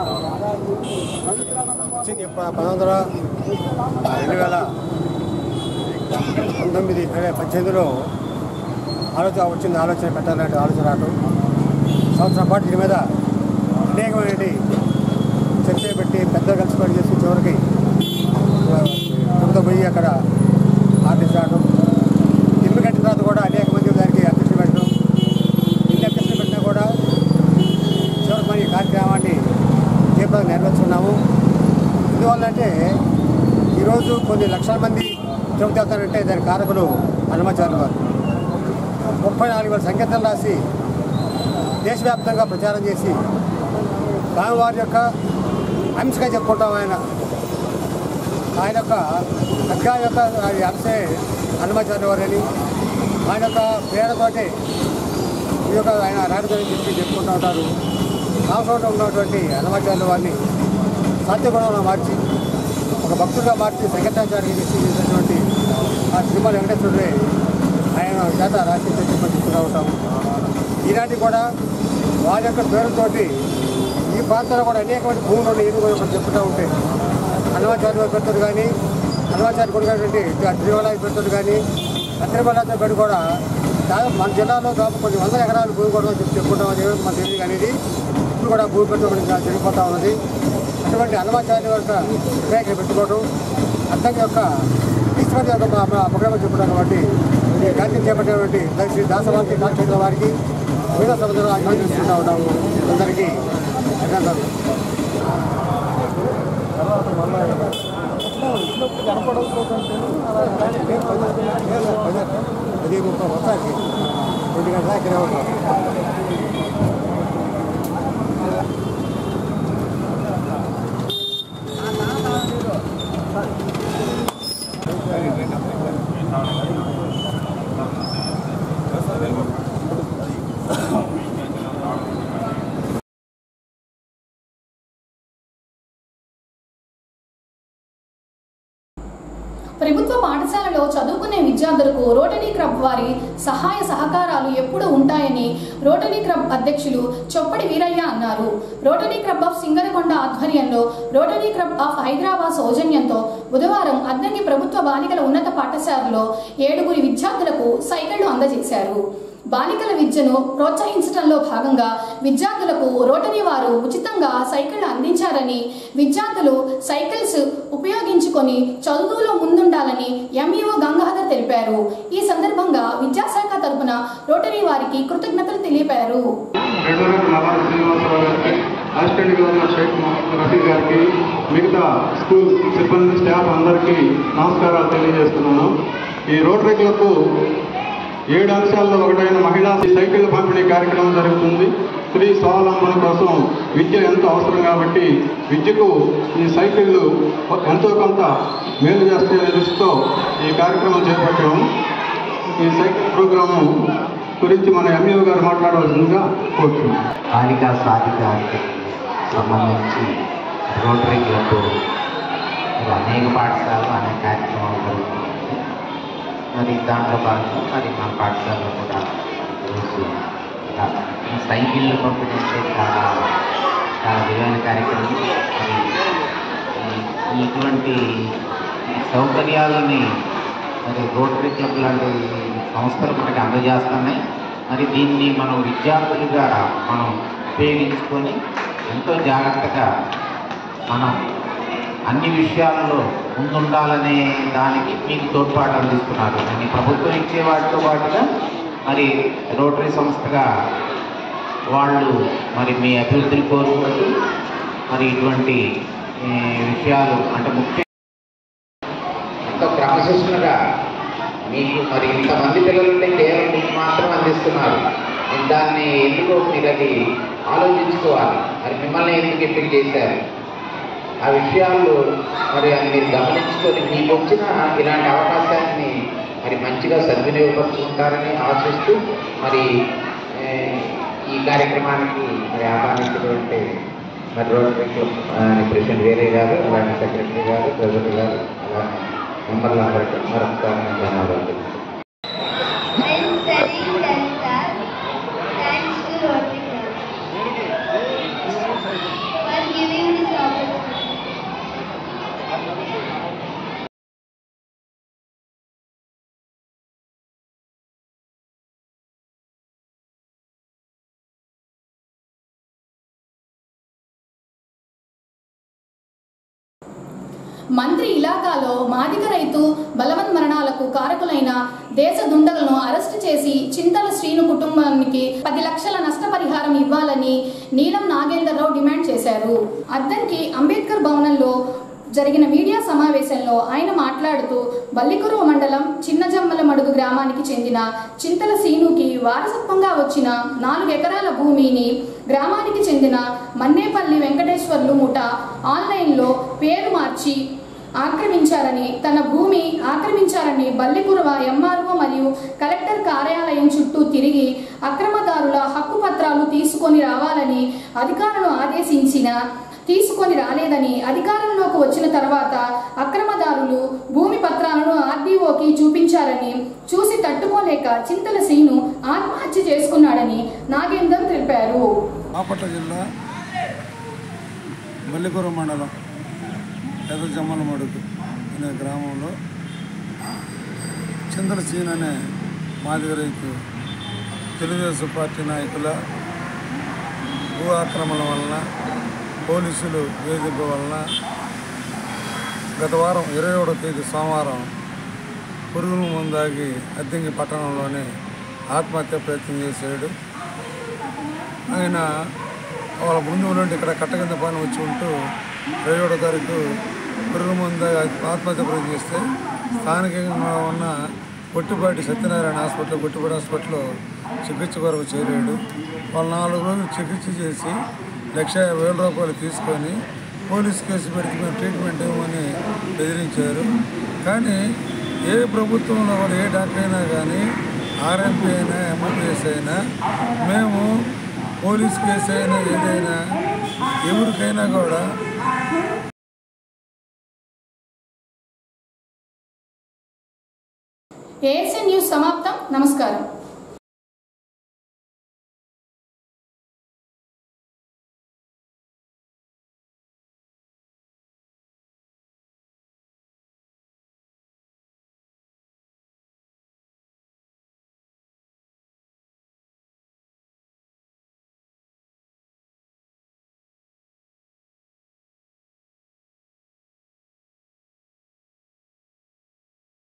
[SPEAKER 20] వచ్చింది ప- పంతొమ్మిది వందల రెండు వేల పంతొమ్మిది అదే పద్దెనిమిదిలో ఆలోచన వచ్చింది ఆలోచన పెట్టాలంటే ఆలోచన రావడం సంవత్సరం పాటు దీని మీద అనేకమైన చర్చ పెట్టి పెద్ద కలిసి పని చేసి చివరికి తిరుపతి పోయి అక్కడ ఆర్టిస్ట్ రావడం ఇల్లు కట్టిన తర్వాత కూడా అనేక మంది దానికి అధ్యక్షులు పెట్టడం ఇల్లు అధ్యక్షులు పెట్టినా కూడా చివరికి మరి ఈ కార్యక్రమాన్ని తీవ్రంగా నెరవేర్చుకున్నాము ఎందువల్ల అంటే ఈరోజు కొన్ని లక్షల మంది తిరుపతి వెళ్తారంటే దాని కారకులు హనుమాచార్య వారు ముప్పై నాలుగు వేల సంకేతాలు రాసి దేశవ్యాప్తంగా ప్రచారం చేసి స్వామివారి యొక్క అంశగా చెప్పుకుంటాం ఆయన ఆయన యొక్క అగ్గా యొక్క అంశే హనుమాచార్య వారని ఆయన యొక్క ప్రేరణతోటి ఈ యొక్క ఆయన రాజధాని చెప్పి చెప్పుకుంటూ ఉంటారు రామచోట ఉన్నటువంటి హనుమాచార్య వారిని సాత్యగుణంలో మార్చి ఒక భక్తుడిగా మార్చి సంగీతాచార్య చేసినటువంటి ఆ తిరుమల వెంకటేశ్వరుడే ఆయన చేత రాసి చెప్పని చెప్తూ ఉంటాము ఈనాటి కూడా వారి యొక్క పేరుతోటి ఈ ప్రాంతంలో కూడా అనేకమైన భూములు ఉన్నాయి ఇది కూడా మనం చెప్తూ ఉంటే హనుమాచార్య వారి పెడతాడు కానీ హనుమాచార్య కొడుకున్నటువంటి తిరుమల పెడతాడు కానీ తిరుమల పెడు కూడా దాదాపు మన జిల్లాలో దాదాపు కొన్ని వందల ఎకరాలు భూమి కూడా చెప్పి చెప్పుకుంటాం అది ఏమిటి మనకు తెలియదు అనేది ఇప్పుడు కూడా భూమి పెట్టుబడి జరిగిపోతూ ఉన్నది అటువంటి హనుమాచార్య యొక్క వివేకం పెట్టుకోవడం అర్థం యొక్క ఈశ్వరి యొక్క ప్రోగ్రామ్ చెప్పడం కాబట్టి ఈ కార్యక్రమం చేపట్టినటువంటి శ్రీ దాసవారికి కాక్షేత్ర వారికి మిగతా సభ్యులు అభినందిస్తూ ఉంటాము అందరికీ అభినందనలు అది ముప్పై మొత్తానికి రెండు గంటల ఇక్కడే ఉంటాం
[SPEAKER 1] ప్రభుత్వ పాఠశాలలో చదువుకునే విద్యార్థులకు రోటరీ క్లబ్ వారి సహాయ సహకారాలు ఎప్పుడూ ఉంటాయని రోటరీ క్లబ్ అధ్యక్షులు చొప్పడి వీరయ్య అన్నారు రోటరీ క్లబ్ ఆఫ్ సింగరకొండ ఆధ్వర్యంలో రోటరీ క్లబ్ ఆఫ్ హైదరాబాద్ సౌజన్యంతో బుధవారం అద్దంకి ప్రభుత్వ బాలికల ఉన్నత పాఠశాలలో ఏడుగురి విద్యార్థులకు సైకిళ్లు అందజేశారు బాలికల విద్యను ప్రోత్సహించడంలో భాగంగా విద్యార్థులకు రోటరీ వారు ఉచితంగా సైకిళ్లు అందించారని విద్యార్థులు సైకిల్స్ ఉపయోగించుకొని చదువులో ముందుండాలని ఎంఈఓ గంగాధర్ తెలిపారు ఈ సందర్భంగా విద్యాశాఖ తరపున రోటరీ వారికి కృతజ్ఞతలు తెలిపారు
[SPEAKER 21] రెడ్వరకు నవాజ్ శ్రీనివాసరావు గారికి అసిస్టెంట్ గవర్నర్ షేక్ మొహమ్మద్ రఫీ గారికి మిగతా స్కూల్ సిబ్బంది స్టాఫ్ అందరికీ నమస్కారాలు తెలియజేస్తున్నాను ఈ రోటరీ క్లబ్ ఏడు అంశాల్లో ఒకటైన మహిళా సైకిళ్ల పంపిణీ కార్యక్రమం జరుగుతుంది స్త్రీ స్వావలంబన కోసం విద్య ఎంతో అవసరం కాబట్టి విద్యకు ఈ సైకిళ్ళు ఎంతో కొంత మేలు చేస్తాయనే దృష్టితో ఈ కార్యక్రమం చేపట్టాము ఈ సైకిల్ ప్రోగ్రాము గురించి మన ఎంఈఓ గారు మాట్లాడవలసిందిగా కోరుతున్నాం
[SPEAKER 22] బాలికా సాధికారికి సంబంధించి రోటరీ క్లబ్ మరి అనేక పాఠశాలలు అనేక కార్యక్రమాలు జరుగుతుంది మరి దాంట్లో భాగంగా మరి మా పాఠశాలలో కూడా ఈరోజు ఇలా ఈ సైకిళ్ళు పంపిణీ అంటే చాలా చాలా విలువైన కార్యక్రమం మరి ఈ- ఇటువంటి సౌకర్యాలని మరి రోటరీ క్లబ్ లాంటి సంస్థలు మనకి అందజేస్తున్నాయి మరి దీన్ని మనం విద్యార్థులుగా మనం ఉపయోగించుకొని ఎంతో జాగ్రత్తగా మనం అన్ని విషయాల్లో ముందుండాలనే దానికి మీకు తోడ్పాటు అందిస్తున్నారు అని ప్రభుత్వం ఇచ్చే వాటితో పాటుగా మరి రోటరీ సంస్థగా వాళ్ళు మరి మీ అభివృద్ధిని కోరుకుంటూ మరి ఇటువంటి ఏ, విషయాలు అంటే ముఖ్య ఎంతో క్రమశిక్షణగా మీకు మరి ఇంతమంది పిల్లలుంటే కేవలం మీకు మాత్రం అందిస్తున్నారు మరి దాన్ని ఎందుకో మీరు అది ఆలోచించుకోవాలి మరి మిమ్మల్ని ఎందుకు ఎంపిక చేశారు ఆ విషయాలు మరి అది మీరు గమనించుకొని మీకు వచ్చిన ఇలాంటి అవకాశాన్ని మరి మంచిగా సద్వినియోగపరుచుకుంటారని ఆశిస్తూ మరి ఏ, ఈ కార్యక్రమానికి మరి ఆహ్వానించినటువంటి మరి రోటరీ క్లబ్ ఆ, ప్రెసిడెంట్ వేరే గారు అలాగే సెక్రటరీ గారు ట్రెజరీ గారు అలాగే మెంబర్లందరికీ మరొకసారి నేను ధన్యవాదాలు
[SPEAKER 23] I am studying 10th class.
[SPEAKER 1] మంత్రి ఇలాకాలో మాదిగ రైతు బలవన్ మరణాలకు కారకులైన దేశ దుండగులను అరెస్టు చేసి చింతల శ్రీను కుటుంబానికి పది లక్షల నష్టపరిహారం ఇవ్వాలని నీలం నాగేంద్రరావు డిమాండ్ చేశారు అద్దంకి అంబేద్కర్ భవనంలో జరిగిన మీడియా సమావేశంలో ఆయన మాట్లాడుతూ బల్లికురువ మండలం చిన్నజమ్మల మడుగు గ్రామానికి చెందిన చింతల సీనుకి వారసత్వంగా వచ్చిన నాలుగు ఎకరాల భూమిని గ్రామానికి చెందిన మన్నేపల్లి వెంకటేశ్వర్లు ముఠ ఆన్లైన్లో పేరు మార్చి ఆక్రమించారని తన భూమి ఆక్రమించారని బల్లికురవ ఎంఆర్ఓ మరియు కలెక్టర్ కార్యాలయం చుట్టూ తిరిగి అక్రమదారుల హక్కు పత్రాలు తీసుకొని రావాలని అధికారులను ఆదేశించిన తీసుకొని రాలేదని అధికారంలోకి వచ్చిన తర్వాత అక్రమదారులు భూమి పత్రాలను ఆర్డీఓకి చూపించారని చూసి తట్టుకోలేక చింతల సీను ఆత్మహత్య చేసుకున్నాడని నాగేందర్ తెలిపారు
[SPEAKER 2] బాపట్ల జిల్లా మల్లికూర మండలం పెద్ద జమ్మలమడుగు అనే గ్రామంలో చిందల సీన్ అనే మాదిగ రైతు తెలుగుదేశం పార్టీ నాయకుల భూ ఆక్రమణ వలన పోలీసులు వేధింపు వలన గత వారం ఇరవై ఒకటో తేదీ సోమవారం పురుగుల ముందాగి అద్దెంగి పట్టణంలోనే ఆత్మహత్య ప్రయత్నం చేశాడు ఆయన వాళ్ళ ముందు నుండి ఇక్కడ కట్ట కింద పని వచ్చి ఉంటూ ఇరవై ఏడో తారీఖు పురుగు ముందు ఆత్మహత్య ప్రయత్నం చేస్తే స్థానికంగా ఉన్న కొట్టిపాటి సత్యనారాయణ హాస్పిటల్ కొట్టిపాటి హాస్పిటల్లో చికిత్స కొరకు చేరాడు వాళ్ళు నాలుగు రోజులు చికిత్స చేసి లక్ష యాభై వేల రూపాయలు తీసుకొని పోలీస్ కేసు పెడితే మేము ట్రీట్మెంట్ ఇవ్వమని బెదిరించారు కానీ ఏ ప్రభుత్వంలో కూడా ఏ డాక్టర్ అయినా కానీ ఆర్ఎంపీ అయినా ఎంబీబీఎస్ అయినా మేము పోలీస్ కేసు అయినా ఏదైనా ఎవరికైనా కూడా
[SPEAKER 1] ఏఎస్ఎన్ న్యూస్ సమాప్తం నమస్కారం